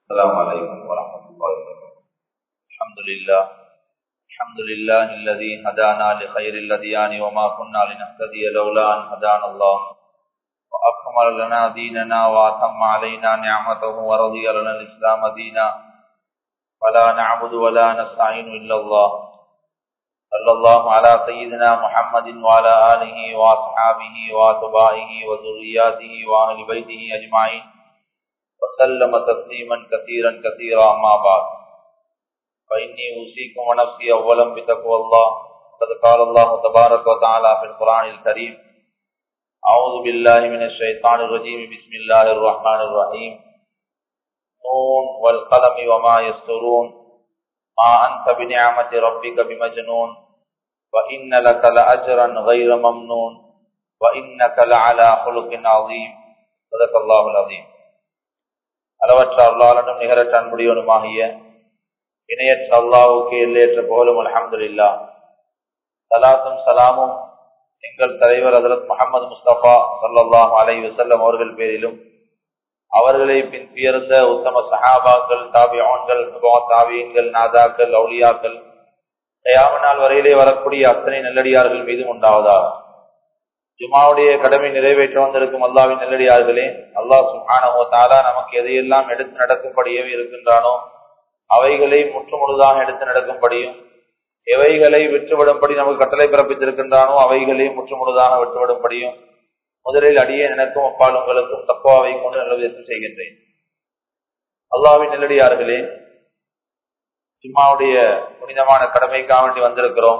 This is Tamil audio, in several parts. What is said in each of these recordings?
السلام عليكم ورحمة الله وبركاته الحمد لله الحمد لله الذي هدانا لخير الأديان وما كنا لنهتدي لولا أن هدانا الله وأكمل لنا ديننا وأتم علينا نعمته ورضي لنا الإسلام دينا ولا نعبد ولا نستعين إلا الله صلى الله على سيدنا محمد وعلى آله وأصحابه وأتباعه وذرياته وأهل بيته أجمعين وسلم تسليما كثيرا كثيرا أما بعد فإني أوصيكم ونفسي أولا بتقوى الله قد قال الله تبارك وتعالى في القرآن الكريم أعوذ بالله من الشيطان الرجيم بسم الله الرحمن الرحيم نون والقلم وما يسترون ما أنت بنعمة ربك بمجنون وإن لك لأجرا غير ممنون وإنك لعلى خلق عظيم صدق الله العظيم அளவற்ற அல்லாளனும் நிகரற்ற அன்புடையவனுமாகிய இணையற்ற அல்லாவுக்கு எல்லையற்ற போலும் அலமதுல்லா சலாத்தும் சலாமும் எங்கள் தலைவர் ஹசரத் முகமது முஸ்தபா சல்லாஹ் அலை வசல்லம் அவர்கள் பேரிலும் அவர்களை பின் பியர்ந்த உத்தம சஹாபாக்கள் தாபியான்கள் தாபியன்கள் நாதாக்கள் அவுலியாக்கள் தயாம நாள் வரையிலே வரக்கூடிய அத்தனை நல்லடியார்கள் மீதும் உண்டாவதா ஜுமாவுடைய கடமை நிறைவேற்ற வந்திருக்கும் அல்லாவின் நல்லடியார்களே அல்லாஹ் சுஹானோ தாலா நமக்கு எதையெல்லாம் எடுத்து நடக்கும்படியே இருக்கின்றானோ அவைகளை முற்றுமுழுதாக எடுத்து நடக்கும்படியும் எவைகளை விட்டுவிடும்படி நமக்கு கட்டளை பிறப்பித்திருக்கின்றானோ அவைகளை முற்றுமுழுதாக விட்டுவிடும்படியும் முதலில் அடியே எனக்கும் அப்பால் உங்களுக்கும் தப்பாவை கொண்டு நல்ல விதத்தில் செய்கின்றேன் அல்லாவின் நெல்லடியார்களே ஜிம்மாவுடைய புனிதமான கடமைக்காக வேண்டி வந்திருக்கிறோம்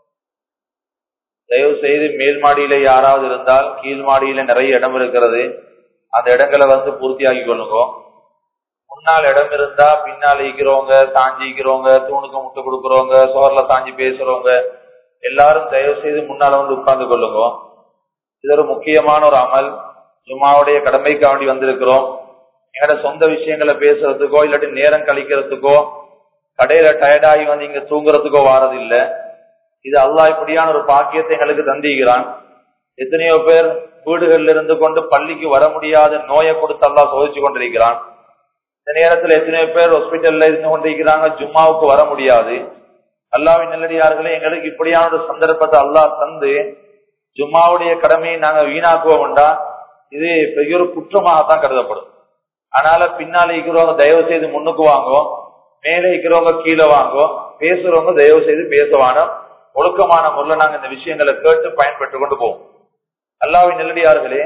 தயவு செய்து மேல் மாடியில யாராவது இருந்தால் கீழ் மாடியில நிறைய இடம் இருக்கிறது அந்த இடங்களை வந்து பூர்த்தியாக்கி கொள்ளுங்க முன்னால் இடம் இருந்தா பின்னால் ஈக்கிறவங்க சாஞ்சிக்கிறவங்க தூணுக்கு முட்டை கொடுக்குறவங்க சோர்ல சாஞ்சி பேசுறவங்க எல்லாரும் தயவு செய்து முன்னால வந்து உட்கார்ந்து கொள்ளுங்க இது ஒரு முக்கியமான ஒரு அமல் ஜும்மாவுடைய கடமைக்காக வேண்டி வந்திருக்கிறோம் எங்களோட சொந்த விஷயங்களை பேசுறதுக்கோ இல்லாட்டி நேரம் கழிக்கிறதுக்கோ கடையில டயர்டாகி வந்து இங்க தூங்குறதுக்கோ வாரது இல்ல இது அல்லா இப்படியான ஒரு பாக்கியத்தை எங்களுக்கு தந்திக்கிறான் எத்தனையோ பேர் வீடுகள்ல இருந்து கொண்டு பள்ளிக்கு வர முடியாத நோயை கொடுத்து அல்லா சோதிச்சு கொண்டிருக்கிறான் இந்த நேரத்துல எத்தனையோ பேர் ஹாஸ்பிட்டல்ல இருந்து கொண்டிருக்கிறாங்க ஜும்மாவுக்கு வர முடியாது அல்லாவின் நல்லடியார்களே எங்களுக்கு இப்படியான ஒரு சந்தர்ப்பத்தை அல்லாஹ் தந்து ஜும்மாவுடைய கடமையை நாங்க வீணாக்குவோம்டா இது பெரிய ஒரு குற்றமாகத்தான் கருதப்படும் அதனால பின்னால இருக்கிறவங்க தயவு செய்து முன்னுக்கு வாங்கும் மேலே இருக்கிறவங்க கீழே வாங்கும் பேசுறவங்க தயவு செய்து பேசுவானோ ஒழுக்கமான முறையில் நாங்க இந்த விஷயங்களை கேட்டு பயன்பெற்று கொண்டு போவோம் அல்லாவின் நெல்லடியார்களே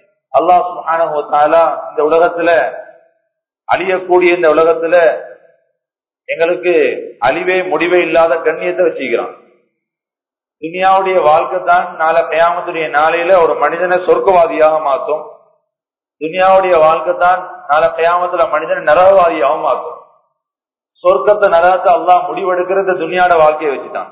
அல்லாஹ் இந்த உலகத்துல அழியக்கூடிய இந்த உலகத்துல எங்களுக்கு அழிவே முடிவே இல்லாத கண்ணியத்தை வச்சுக்கிறான் துனியாவுடைய வாழ்க்கை தான் நாளை கயாமத்துடைய நாளையில ஒரு மனிதனை சொர்க்கவாதியாக மாற்றும் துனியாவுடைய வாழ்க்கை தான் நாளை கயாமத்துல மனிதனை நரகவாதியாக மாற்றும் சொர்க்கத்தை நரகத்தை எல்லாம் முடிவெடுக்கிறது துனியாட வாழ்க்கையை வச்சுட்டான்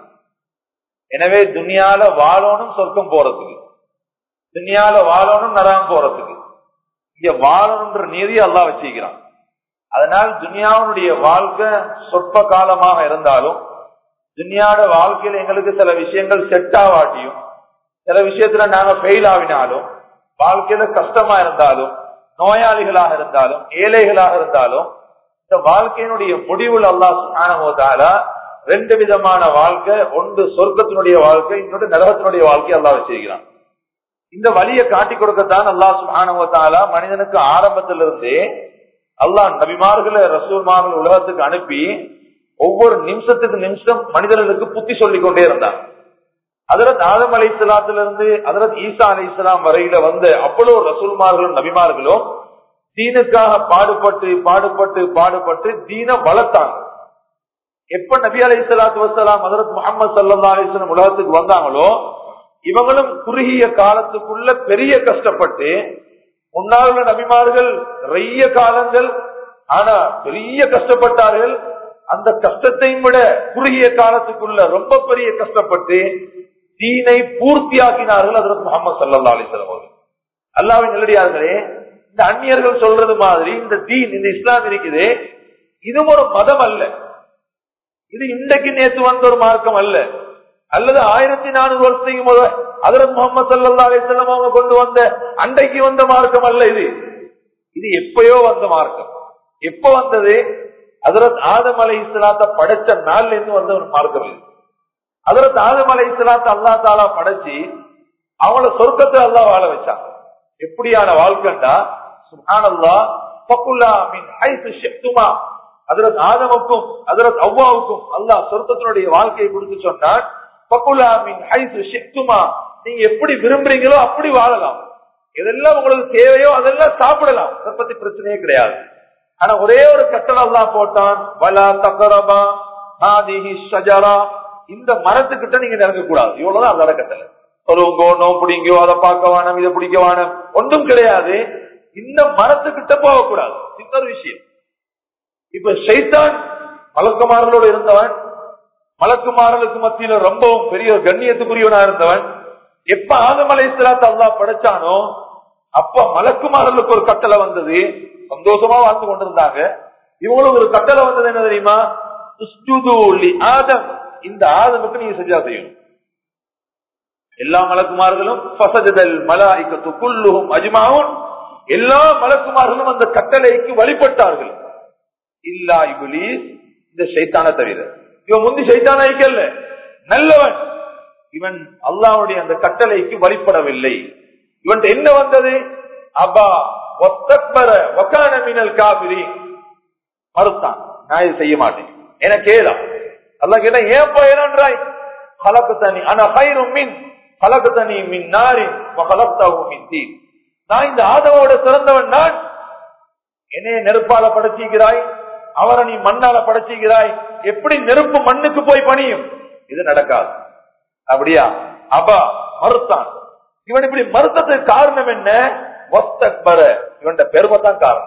எனவே துனியால வாழணும் சொர்க்கம் போறதுக்கு துனியால வாழணும் நரகம் போறதுக்கு இங்க வாழணும்ன்ற நீதி எல்லாம் வச்சுக்கிறான் அதனால் துனியாவுடைய வாழ்க்கை சொற்ப காலமாக இருந்தாலும் துனியாட வாழ்க்கையில எங்களுக்கு சில விஷயங்கள் செட் ஆகாட்டியும் சில விஷயத்துல நாங்க ஃபெயில் ஆகினாலும் வாழ்க்கையில கஷ்டமா இருந்தாலும் நோயாளிகளாக இருந்தாலும் ஏழைகளாக இருந்தாலும் இந்த வாழ்க்கையினுடைய முடிவுல அல்லாஹ் சுகானமோதால ரெண்டு விதமான வாழ்க்கை ஒன்று சொர்க்கத்தினுடைய வாழ்க்கை இன்னொன்று நரகத்தினுடைய வாழ்க்கை அல்லாஹ் வச்சிருக்கிறான் இந்த வழியை காட்டி கொடுக்கத்தான் அல்லாஹ் சுகானமோதால மனிதனுக்கு ஆரம்பத்திலிருந்தே அல்லாஹ் நபிமார்களை ரசூல்மார்கள் உலகத்துக்கு அனுப்பி ஒவ்வொரு நிமிஷத்துக்கு நிமிஷம் மனிதர்களுக்கு புத்தி சொல்லிக் கொண்டே இருந்தார் அதரத் ஆதம் அலை இஸ்லாத்திலிருந்து அதரத் ஈசா அலி இஸ்லாம் வரையில வந்த அவ்வளவு ரசூல்மார்களும் நபிமார்களும் தீனுக்காக பாடுபட்டு பாடுபட்டு பாடுபட்டு தீன வளர்த்தாங்க எப்ப நபி அலி இஸ்லாத்து வசலாம் அதரத் முகமது சல்லா அலிஸ்லாம் உலகத்துக்கு வந்தாங்களோ இவங்களும் குறுகிய காலத்துக்குள்ள பெரிய கஷ்டப்பட்டு முன்னால் உள்ள நபிமார்கள் நிறைய காலங்கள் ஆனா பெரிய கஷ்டப்பட்டார்கள் அந்த கஷ்டத்தையும் விட குறுகிய காலத்துக்குள்ள ரொம்ப பெரிய கஷ்டப்பட்டு தீனை பூர்த்தியாக்கினார்கள் அதற்கு முகமது சல்லா அலிஸ்லாம் அவர்கள் அல்லாவின் நல்லடியார்களே இந்த அந்நியர்கள் சொல்றது மாதிரி இந்த தீன் இந்த இஸ்லாம் இருக்குது இதுவும் ஒரு மதம் அல்ல இது இன்றைக்கு நேற்று வந்த ஒரு மார்க்கம் அல்ல அல்லது ஆயிரத்தி நானூறு வருஷத்துக்கு முதல் அதரத் முகமது சல்லா அலிஸ்லாம் அவங்க கொண்டு வந்த அன்றைக்கு வந்த மார்க்கம் அல்ல இது இது எப்பயோ வந்த மார்க்கம் எப்ப வந்தது அதரத் ஆதம் அலை இஸ்லாத்த படைச்ச நாள்ல இருந்து வந்த ஒரு மார்க்கம் இது. அதரத் ஆதம் அலை இஸ்லாத்த அல்லா தாலா படைச்சு அவங்கள சொர்க்கத்தை அல்லா வாழ வச்சான் எப்படியான வாழ்க்கைண்டா சுப்ஹானல்லா ஃபகுலா மின் ஹைத்து ஷிஃப்துமா அதரத் ஆதமுக்கும் அதரத் அவ்வாவுக்கும் அல்லாஹ் சொர்க்கத்தினுடைய வாழ்க்கையை கொடுத்து சொன்னான் ஃபகுலா மின் ஹைத்து ஷிஃப்துமா நீங்க எப்படி விரும்புறீங்களோ அப்படி வாழலாம் எதெல்லாம் உங்களுக்கு தேவையோ அதெல்லாம் சாப்பிடலாம் அதை பத்தி பிரச்சனையே கிடையாது ஆனா ஒரே ஒரு கட்டளை அல்லாஹ் போட்டான் வலா தகரபா ஹாதிஹி ஷஜரா இந்த மரத்துக்கிட்ட நீங்க நெருங்க கூடாது இவ்வளவுதான் அதோட கட்டளை சொல்லுங்கோ நோ பிடிங்கோ அதை பார்க்க வேணும் இதை பிடிக்க வேணும் ஒன்றும் கிடையாது இந்த மரத்துக்கிட்ட போகக்கூடாது இன்னொரு விஷயம் இப்ப ஷைத்தான் மலக்குமாரலோடு இருந்தவன் மலக்குமாரலுக்கு மத்தியில ரொம்பவும் பெரிய ஒரு கண்ணியத்துக்குரியவனா இருந்தவன் எப்ப ஆதமலை சிலாத்த அல்லா படைச்சானோ அப்ப மலக்குமாரலுக்கு ஒரு கட்டளை வந்தது சந்தோஷமா வாழ்ந்து கொண்டிருந்தாங்க இவங்களுக்கு ஒரு கட்டளை வந்தது என்ன தெரியுமா உஸ்ஜுது லி ஆதம் இந்த ஆதமுக்கு நீங்க செஞ்சா செய்யணும் எல்லா மலக்குமார்களும் ஃபசஜதல் மலாயிகத்து குல்லுஹும் அஜ்மாவுன் எல்லா மலக்குமார்களும் அந்த கட்டளைக்கு வழிபட்டார்கள் இல்லா இபுலீஸ் இந்த ஷைத்தான தவிர இவன் முந்தி ஷைத்தான ஐக்கல்ல நல்லவன் இவன் அல்லாவுடைய அந்த கட்டளைக்கு வழிபடவில்லை இவன் என்ன வந்தது அப்பா ஒத்தக்பர வக்கான மினல் காபிரி மறுத்தான் நான் இது செய்ய மாட்டேன் என கேளா அல்லா கேட்டா ஏன் பயனன்றாய் கலக்குத்தனி ஆனா கயிறும் மின் கலக்குத்தனி மின் நாரின் கலக்தாவும் மின் தீ நான் இந்த ஆதவோட சிறந்தவன் நான் என்னைய நெருப்பால படைச்சிக்கிறாய் அவரை நீ மண்ணால படைச்சிக்கிறாய் எப்படி நெருப்பு மண்ணுக்கு போய் பணியும் இது நடக்காது அப்படியா அப்பா மறுத்தான் இவன் இப்படி மறுத்ததுக்கு காரணம் என்ன ஒத்தக்பர இவன் பெருமை தான் காரணம்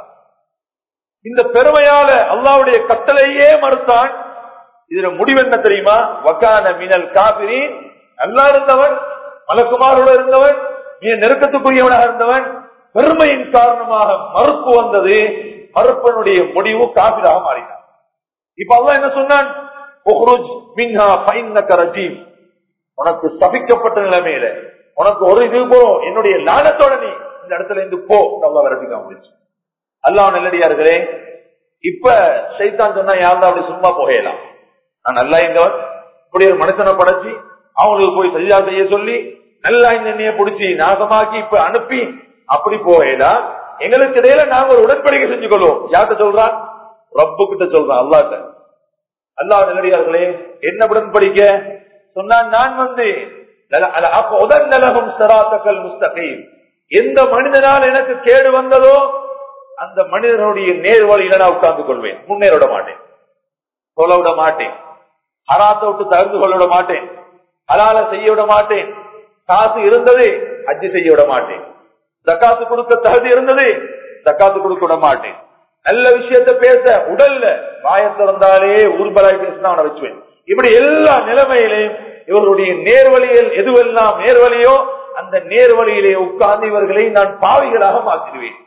இந்த பெருமையால அல்லாவுடைய கட்டளையே மறுத்தான் இதுல முடிவு என்ன தெரியுமா வக்கான மினல் காபிரி நல்லா இருந்தவன் மலக்குமாரோட இருந்தவன் மிக நெருக்கத்துக்குரியவனாக இருந்தவன் பெருமையின் காரணமாக மறுப்பு வந்தது மறுப்பனுடைய முடிவு காபிராக மாறினான் இப்ப அல்லாஹ் என்ன சொன்னான் உஹ்ருஜ் மின்ஹா ஃபைன்னக ரஜீம் உனக்கு சபிக்கப்பட்ட நிலைமையில உனக்கு ஒரு இது போ என்னுடைய லானத்தோட நீ இந்த இடத்துல இருந்து போ அல்லா விரட்டிக்க முடிச்சு அல்லாஹ் நல்லடியார்களே இப்ப சைத்தான் சொன்னா யாருந்தா அப்படி சும்மா போகலாம் நான் நல்லா இருந்தவன் இப்படி ஒரு மனுஷனை படைச்சு அவங்களுக்கு போய் சரியா செய்ய சொல்லி நல்லா இந்த எண்ணெய பிடிச்சி நாசமாக்கி இப்ப அனுப்பி அப்படி போகலாம் எங்களுக்கு இடையில நாங்க ஒரு உடன்படிக்கை செஞ்சு கொள்வோம் யார்கிட்ட சொல்றான் ரப்பு கிட்ட சொல்றான் அல்லாட்ட அல்லாஹ் நல்லடியார்களே என்ன உடன்படிக்கை சொன்னான் நான் வந்து உதன்னலகம் சராத்தக்கல் முஸ்தகீம் எந்த மனிதனால் எனக்கு கேடு வந்ததோ அந்த மனிதனுடைய நேர் வழியில நான் உட்கார்ந்து கொள்வேன் முன்னேற விட மாட்டேன் சொல்ல விட மாட்டேன் ஹராத்தை விட்டு தகுந்து கொள்ள விட மாட்டேன் ஹலால செய்ய விட மாட்டேன் காசு இருந்தது அஜி செய்ய விட மாட்டேன் தக்காத்து கொடுக்க தகுதி இருந்தது தக்காத்து கொடுக்க விட மாட்டேன் நல்ல விஷயத்த பேச உடல்ல வாய திறந்தாலே ஊர்பலாய் பேசினா அவனை வச்சுவேன் இப்படி எல்லா நிலைமையிலையும் இவர்களுடைய நேர்வழியில் எதுவெல்லாம் நேர்வழியோ அந்த நேர்வழியிலே உட்கார்ந்து இவர்களை நான் பாவிகளாக மாற்றிடுவேன்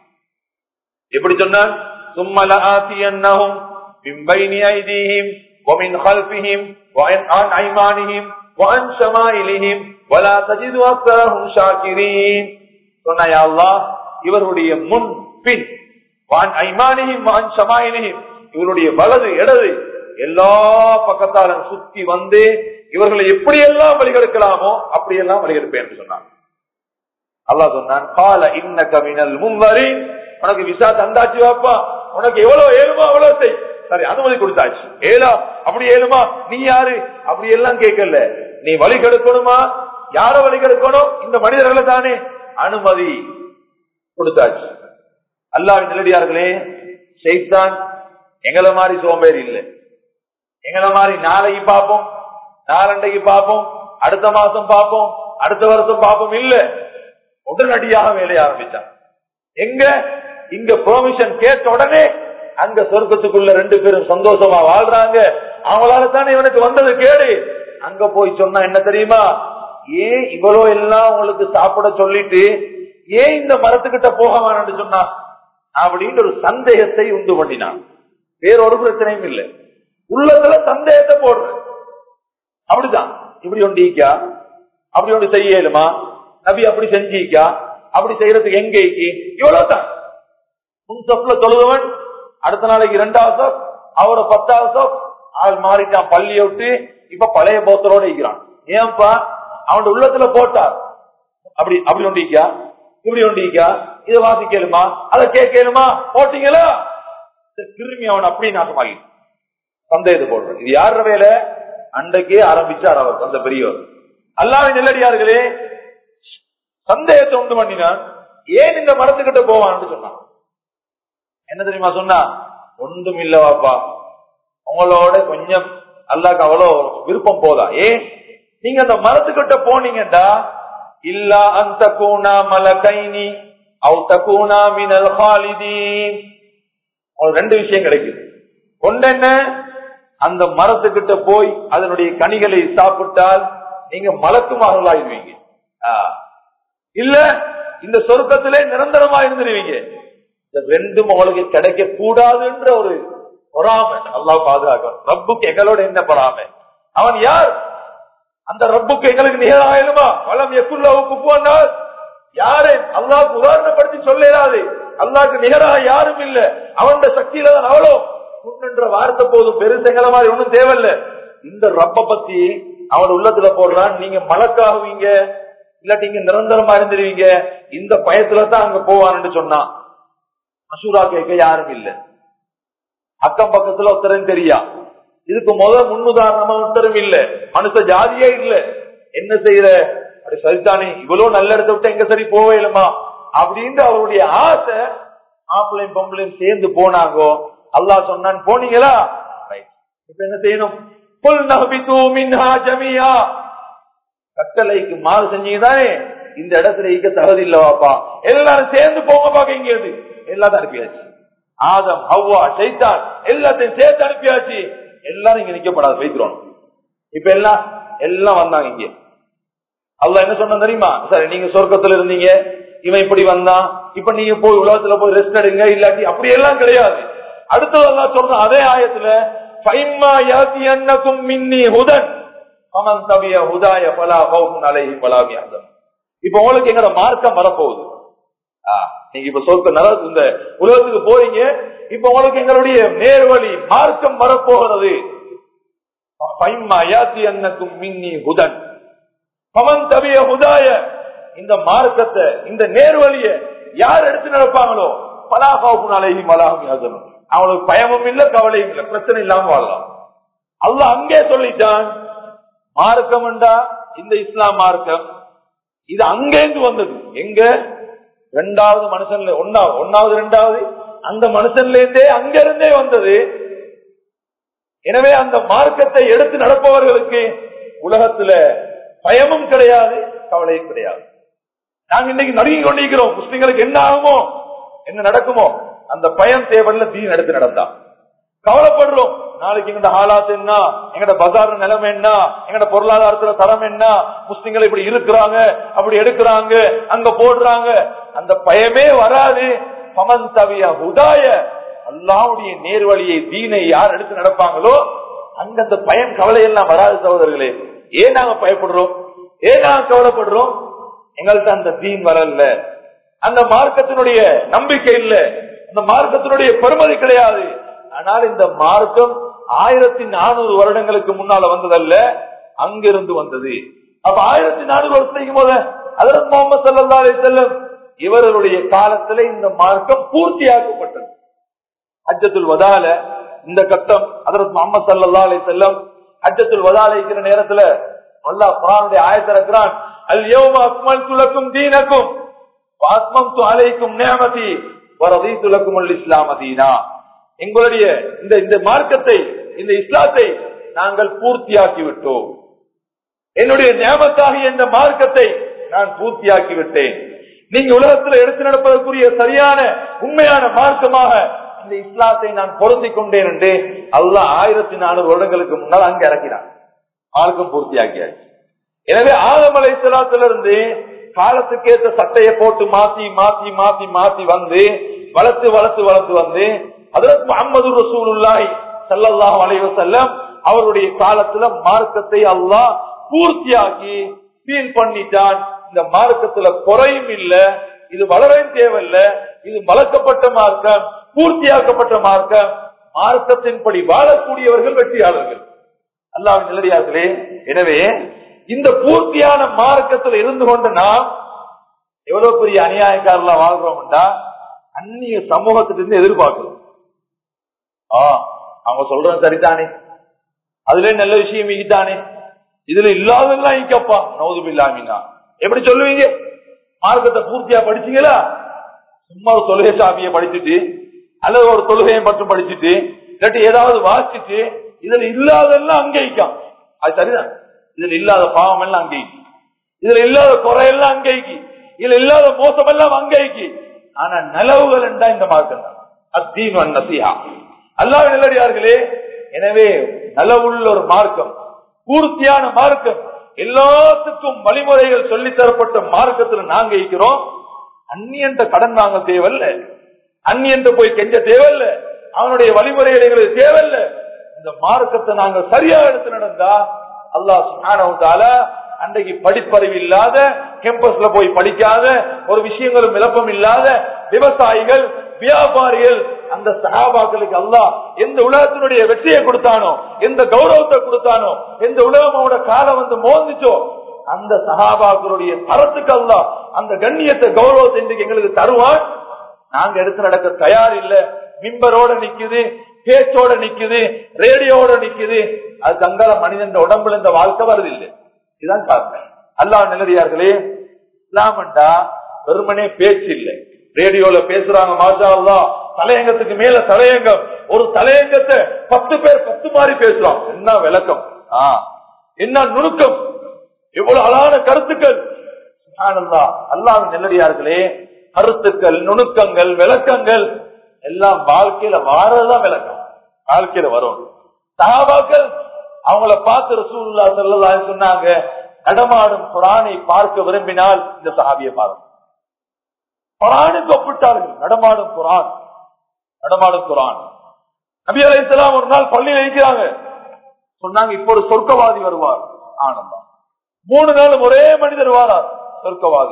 எப்படி சொன்னான் சும்மல ஆசியன்னஹும் மின் பைனி ஐதீஹிம் ومن خلفهم وعن عن ايمانهم وعن شمائلهم ولا تجد اكثرهم شاكرين சொன்னா யா அல்லாஹ் இவருடைய முன் பின் வான் ஐமானியும் வான் சமாயினியும் இவருடைய வலது இடது எல்லா பக்கத்தாலும் சுத்தி வந்து இவர்களை எப்படியெல்லாம் வழிகெடுக்கலாமோ அப்படியெல்லாம் வழிகெடுப்பேன் என்று சொன்னான் அல்லாஹ் சொன்னான் கால இன்ன கவினல் முன்வரி உனக்கு விசா தந்தாச்சு வாப்பா உனக்கு எவ்வளவு ஏழுமோ அவ்வளவு செய் சரி அனுமதி கொடுத்தாச்சு ஏலா அப்படி ஏழுமா நீ யாரு அப்படி எல்லாம் கேட்கல நீ வழி கெடுக்கணுமா யார வழி கெடுக்கணும் இந்த மனிதர்களை தானே அனுமதி கொடுத்தாச்சு அல்லாவின் நிலடியார்களே செய்தான் எங்களை மாதிரி சோம்பேறி இல்லை எங்களை மாதிரி நாளைக்கு பார்ப்போம் நாளண்டைக்கு பார்ப்போம் அடுத்த மாசம் பார்ப்போம் அடுத்த வருஷம் பார்ப்போம் இல்ல உடனடியாக வேலைய ஆரம்பிச்சான் எங்க இங்க பெர்மிஷன் கேட்ட உடனே அங்க சொர்க்கத்துக்குள்ள ரெண்டு பேரும் சந்தோஷமா வாழ்றாங்க அவங்களால தானே இவனுக்கு வந்தது கேடு அங்க போய் சொன்னா என்ன தெரியுமா ஏன் இவ்வளோ எல்லாம் உங்களுக்கு சாப்பிட சொல்லிட்டு ஏன் இந்த மரத்துக்கிட்ட போக வேணும்னு சொன்னா அப்படின்னு ஒரு சந்தேகத்தை உண்டு பண்ணினான் வேற ஒரு பிரச்சனையும் இல்லை உள்ளத்துல சந்தேகத்தை போடுற அப்படிதான் இப்படி ஒண்டிக்கா அப்படி ஒன்று செய்யலுமா நபி அப்படி செஞ்சிக்கா அப்படி செய்யறதுக்கு எங்க இவ்வளவுதான் முன் சொப்புல தொழுதவன் அடுத்த நாளைக்கு ரெண்டாவது சப் அவரை பத்தாவது சப் ஆள் மாறிட்டான் பள்ளியை விட்டு இப்ப பழைய பௌத்தரோட இருக்கிறான் ஏன்பா அவன் உள்ளத்துல போட்டார் அப்படி அப்படி ஒண்டிக்கா இப்படி ஒண்டிக்கா இதை வாசிக்கலுமா அதை கேட்கலுமா போட்டீங்களா இந்த கிருமி அவன் அப்படி நாசமாகி சந்தேகத்தை போடுறான் இது யார வேலை அன்றைக்கே ஆரம்பிச்சார் அவர் அந்த பெரியவர் அல்லாவின் நெல்லடியார்களே சந்தேகத்தை உண்டு பண்ணினான் ஏன் இந்த மரத்துக்கிட்ட போவான்னு சொன்னான் என்ன தெரியுமா சொன்னா ஒன்றும் இல்லவாப்பா உங்களோட கொஞ்சம் அல்லாக்கு அவ்வளோ விருப்பம் போதா ஏன் நீங்க அந்த மரத்துக்கிட்ட போனீங்கடா இல்லா அந்த கூனா மலகைனி அவ் தக்கூனா மினல் ஹாலிதீன் உங்களுக்கு ரெண்டு விஷயம் கிடைக்குது ஒன்று என்ன அந்த மரத்துக்கிட்ட போய் அதனுடைய கனிகளை சாப்பிட்டால் நீங்க மலக்குமார்களாயிருவீங்க ஆ. இல்ல இந்த சொர்க்கத்திலே நிரந்தரமா இருந்துருவீங்க இந்த ரெண்டும் உங்களுக்கு கிடைக்க கூடாதுன்ற ஒரு பொறாமை அல்லாஹ் பாதுகாக்க ரப்புக்கு எங்களோட என்ன பொறாமை அவன் யார் அந்த ரப்புக்கு எங்களுக்கு நிகழாயிலுமா வளம் எக்குள்ளவுக்கு போனால் யாரை அல்லாஹ்க்கு உதாரணப்படுத்தி சொல்லலாது அல்லாஹ்க்கு நிகராக யாரும் இல்ல அவன் சக்தியில தான் அவ்வளோ முன்னின்ற வார்த்தை போதும் பெருசெங்கல மாதிரி ஒண்ணும் தேவையில்ல இந்த ரப்ப பத்தி அவன் உள்ளத்துல போடுறான் நீங்க மலக்காகுவீங்க இல்லாட்டி இங்க நிரந்தரமா இருந்துருவீங்க இந்த பயத்துல தான் அங்க போவான்னு சொன்னான் மசூரா கேட்க யாரும் இல்ல அக்கம் பக்கத்துல ஒருத்தரும் தெரியா இதுக்கு முதல் முன்னுதாரணமா ஒருத்தரும் இல்ல மனுஷ ஜாதியே இல்ல என்ன செய்யற அப்படி சரிதானே இவ்வளவு நல்ல இடத்த விட்டு எங்க சரி போவேலுமா அப்படின்னு அவருடைய ஆசை மாப்பிள்ளையும் பொம்பளையும் சேர்ந்து போனாங்கோ அல்லாஹ் சொன்னான் போனீங்களா Right. இப்ப என்ன செய்யணும் புல் நஹ்பிது மின்ஹா ஜமியா கட்டளைக்கு மாறு செஞ்சீங்கதானே இந்த இடத்துல இருக்க தகுதி இல்லவாப்பா எல்லாரும் சேர்ந்து போங்க பாக்க இங்க இருந்து எல்லாத்தையும் அனுப்பியாச்சு ஆதம் ஹவ்வா சைத்தான் எல்லாத்தையும் சேர்த்து அனுப்பியாச்சு எல்லாரும் இங்க நிக்கப்படாது வைக்கிறோம் இப்ப எல்லாம் எல்லாம் வந்தாங்க இங்க அல்லாஹ் என்ன சொன்ன தெரியுமா சரி நீங்க சொர்க்கத்துல இருந்தீங்க இவன் இப்படி வந்தான் இப்ப நீங்க போய் உலகத்துல போய் ரெஸ்ட் எடுங்க இல்லாட்டி அப்படி எல்லாம் கிடையாது அடுத்தது அல்லாஹ் சொல்ற அதே ஆயத்துல ஃபைம்மா யாத்தி அன்னக்கும் மின்னி ஹுதன் அமன் தபிய ஹுதாய பலா ஹவுஃபுன் அலைஹி பலா மியஹ்தன் இப்ப உங்களுக்கு எங்கட மார்க்கம் வரப்போகுது ஆ, நீங்க இப்ப சொர்க்க நல இந்த உலகத்துக்கு போறீங்க இப்ப உங்களுக்கு எங்களுடைய நேர்வழி மார்க்கம் வரப்போகிறது ஃபைம்மா யாத்தி அன்னக்கும் மின்னி ஹுதன் பவன் தவிய ஹுதாய இந்த மார்க்கத்தை இந்த நேர்வழிய யார் எடுத்து நடப்பாங்களோ பலாகாவுக்கு நாளைக்கு மலாகம் யாசனம் அவங்களுக்கு பயமும் இல்ல கவலையும் இல்ல பிரச்சனை இல்லாம வாழலாம் அல்லாஹ் அங்கே சொல்லிட்டான் மார்க்கம் என்றா இந்த இஸ்லாம் மார்க்கம் இது அங்கேந்து வந்தது எங்க ரெண்டாவது மனுஷன்ல ஒன்னாவது ஒன்னாவது ரெண்டாவது அந்த மனுஷன்ல இருந்தே அங்க இருந்தே வந்தது எனவே அந்த மார்க்கத்தை எடுத்து நடப்பவர்களுக்கு உலகத்துல பயமும் கிடையாது கவலையும் கிடையாது நாங்க இன்னைக்கு நடுங்கி கொண்டிருக்கிறோம் முஸ்லிம்களுக்கு என்ன ஆகுமோ என்ன நடக்குமோ அந்த பயம் தேவையில்ல தீன் எடுத்து நடந்தா கவலைப்படுறோம் நாளைக்கு எங்கட ஹாலாத் என்ன எங்கட பஜார் நிலைமை என்ன எங்கட பொருளாதாரத்துல தரம் என்ன முஸ்லிம்கள் இப்படி இருக்கிறாங்க அப்படி எடுக்கிறாங்க அங்க போடுறாங்க அந்த பயமே வராது பமன் தவிய ஹுதாய அல்லாவுடைய நேர்வழியை தீனை யார் எடுத்து நடப்பாங்களோ அங்க அந்த பயம் கவலை எல்லாம் வராது சகோதரர்களே ஏன் நாங்க பயப்படுறோம் ஏன் நாங்க கவலைப்படுறோம் எங்கள்கிட்ட அந்த தீன் வரல அந்த மார்க்கத்தினுடைய நம்பிக்கை இல்ல அந்த மார்க்கத்தினுடைய பெருமதி கிடையாது ஆனால் இந்த மார்க்கம் ஆயிரத்தி நானூறு வருடங்களுக்கு முன்னால வந்ததல்ல அங்கிருந்து வந்தது அப்ப ஆயிரத்தி நானூறு வருஷத்துக்கு போத அதற்கு முகமது சல்லா அலி செல்லம் இவர்களுடைய காலத்துல இந்த மார்க்கம் பூர்த்தியாக்கப்பட்டது அஜத்துல் வதால இந்த கட்டம் அதற்கு முகமது சல்லா அலி செல்லம் அஜத்துல் வதால இருக்கிற நேரத்துல அல்லாஹ் குரானுடைய ஆயத்தை இருக்கிறான் அல் யோம அக்மல் துலக்கும் தீனக்கும் வாத்மம் அலைக்கும் நேமதி வரதி துலக்கும் இஸ்லாம் அதீனா எங்களுடைய இந்த இந்த மார்க்கத்தை இந்த இஸ்லாத்தை நாங்கள் பூர்த்தியாக்கி விட்டோம் என்னுடைய நியமத்தாகிய இந்த மார்க்கத்தை நான் பூர்த்தியாக்கி விட்டேன் நீங்க உலகத்தில் எடுத்து நடப்பதற்குரிய சரியான உண்மையான மார்க்கமாக இந்த இஸ்லாத்தை நான் பொருந்திக் கொண்டேன் என்று அல்லாஹ் ஆயிரத்தி நானூறு வருடங்களுக்கு முன்னால் அங்க இறக்கினான் மார்க்கம் பூர்த்தியாக்கியாச்சு எனவே ஆதமலை இருந்து காலத்துக்கேற்ற சட்டையை போட்டு மாத்தி மாத்தி மாத்தி மாத்தி வந்து வளர்த்து வளர்த்து வளர்த்து வந்து அதற்கு முகமது ரசூலுல்லாய் சல்லல்லாஹு அலைஹி வஸல்லம் அவருடைய காலத்துல மார்க்கத்தை அல்லாஹ் பூர்த்தியாக்கி சீல் பண்ணிட்டான் இந்த மார்க்கத்துல குறையும் இல்ல இது வளரவும் தேவையில்ல இது வளர்க்கப்பட்ட மார்க்கம் பூர்த்தியாக்கப்பட்ட மார்க்கம் மார்க்கத்தின்படி வாழக்கூடியவர்கள் வெற்றியாளர்கள் அல்லாவின் நிலடியார்களே எனவே இந்த பூர்த்தியான மார்க்கத்தில் இருந்து கொண்டு நாம் எவ்வளவு பெரிய அநியாயக்காரர்களா வாழ்றோம்டா அந்நிய சமூகத்திலிருந்து எதிர்பார்க்கிறோம் ஆ அவங்க சொல்றது சரிதானே அதுல நல்ல விஷயம் ஈட்டானே இதுல இல்லாதெல்லாம் ஈக்கப்பா நோது இல்லாமினா எப்படி சொல்லுவீங்க மார்க்கத்தை பூர்த்தியா படிச்சீங்களா சும்மா ஒரு தொழுகை சாமியை படிச்சுட்டு அல்லது ஒரு தொழுகையை மட்டும் படிச்சுட்டு இல்லாட்டி ஏதாவது வாசிச்சுட்டு இதுல இல்லாதெல்லாம் அங்கீகம் அது சரிதான் இதுல இல்லாத பாவம் எல்லாம் அங்கீகி இதுல இல்லாத குறையெல்லாம் அங்கீகி இதுல இல்லாத மோசம் எல்லாம் அங்கீகி ஆனா நிலவுகள் என்றா இந்த மார்க்கம் தான் அத்தீன் நசியா அல்லாஹ் நல்லடியார்களே எனவே நலவுள்ள ஒரு மார்க்கம் பூர்த்தியான மார்க்கம் எல்லாத்துக்கும் வழிமுறைகள் சொல்லித் தரப்பட்ட மார்க்கத்துல நாங்க இருக்கிறோம் அந்நியன்ற கடன் வாங்க தேவையில்ல அந்நியன்ற போய் கெஞ்ச தேவையில்ல அவனுடைய வழிமுறைகள் எங்களுக்கு தேவையில்ல இந்த மார்க்கத்தை நாங்க சரியா எடுத்து நடந்தா அல்லாஹ் சுகானவத்தால அன்றைக்கு படிப்பறிவு இல்லாத கேம்பஸ்ல போய் படிக்காத ஒரு விஷயங்களும் விளப்பம் இல்லாத விவசாயிகள் வியாபாரிகள் அந்த சகாபாக்களுக்கு அல்லாஹ் எந்த உலகத்தினுடைய வெற்றியை கொடுத்தானோ எந்த கௌரவத்தை கொடுத்தானோ எந்த உலகம் அவனோட காலம் வந்து மோதிச்சோ அந்த சகாபாக்களுடைய தரத்துக்கு அல்லாஹ் அந்த கண்ணியத்தை கௌரவத்தை இன்றைக்கு எங்களுக்கு தருவான் நாங்க எடுத்து நடக்க தயார் இல்ல மிம்பரோட நிக்குது பேச்சோட நிக்குது ரேடியோட நிக்குது அது தங்கால மனிதன் உடம்புல இந்த வாழ்க்கை வருது இல்லை இதுதான் காரணம் அல்லாஹ் நிலடியார்களே இஸ்லாமண்டா வெறுமனே பேச்சு இல்லை ரேடியோல பேசுறாங்க மாஷா அல்லா தலையங்கத்துக்கு மேல தலையங்கம் ஒரு தலையங்கத்தை பத்து பேர் பத்து மாதிரி பேசுறான் என்ன விளக்கம் ஆ என்ன நுணுக்கம் எவ்வளவு அழகான கருத்துக்கள் அல்லாஹ் நெல்லடியார்களே கருத்துக்கள் நுணுக்கங்கள் விளக்கங்கள் எல்லாம் வாழ்க்கையில வாரதான் விளக்கம் வாழ்க்கையில வரும் சகாபாக்கள் அவங்கள பார்த்து ரசூல்லா செல்லலா சொன்னாங்க நடமாடும் குரானை பார்க்க விரும்பினால் இந்த சஹாபியை பாருங்க குரானுக்கு ஒப்பிட்டார்கள் நடமாடும் குரான் நடமாடும் குரான் நபி அலை ஒரு நாள் பள்ளியில் இருக்கிறாங்க சொன்னாங்க இப்போ ஒரு சொர்க்கவாதி வருவார் ஆனந்தம் மூணு நாள் ஒரே மனிதர் வாரார் சொர்க்கவாதி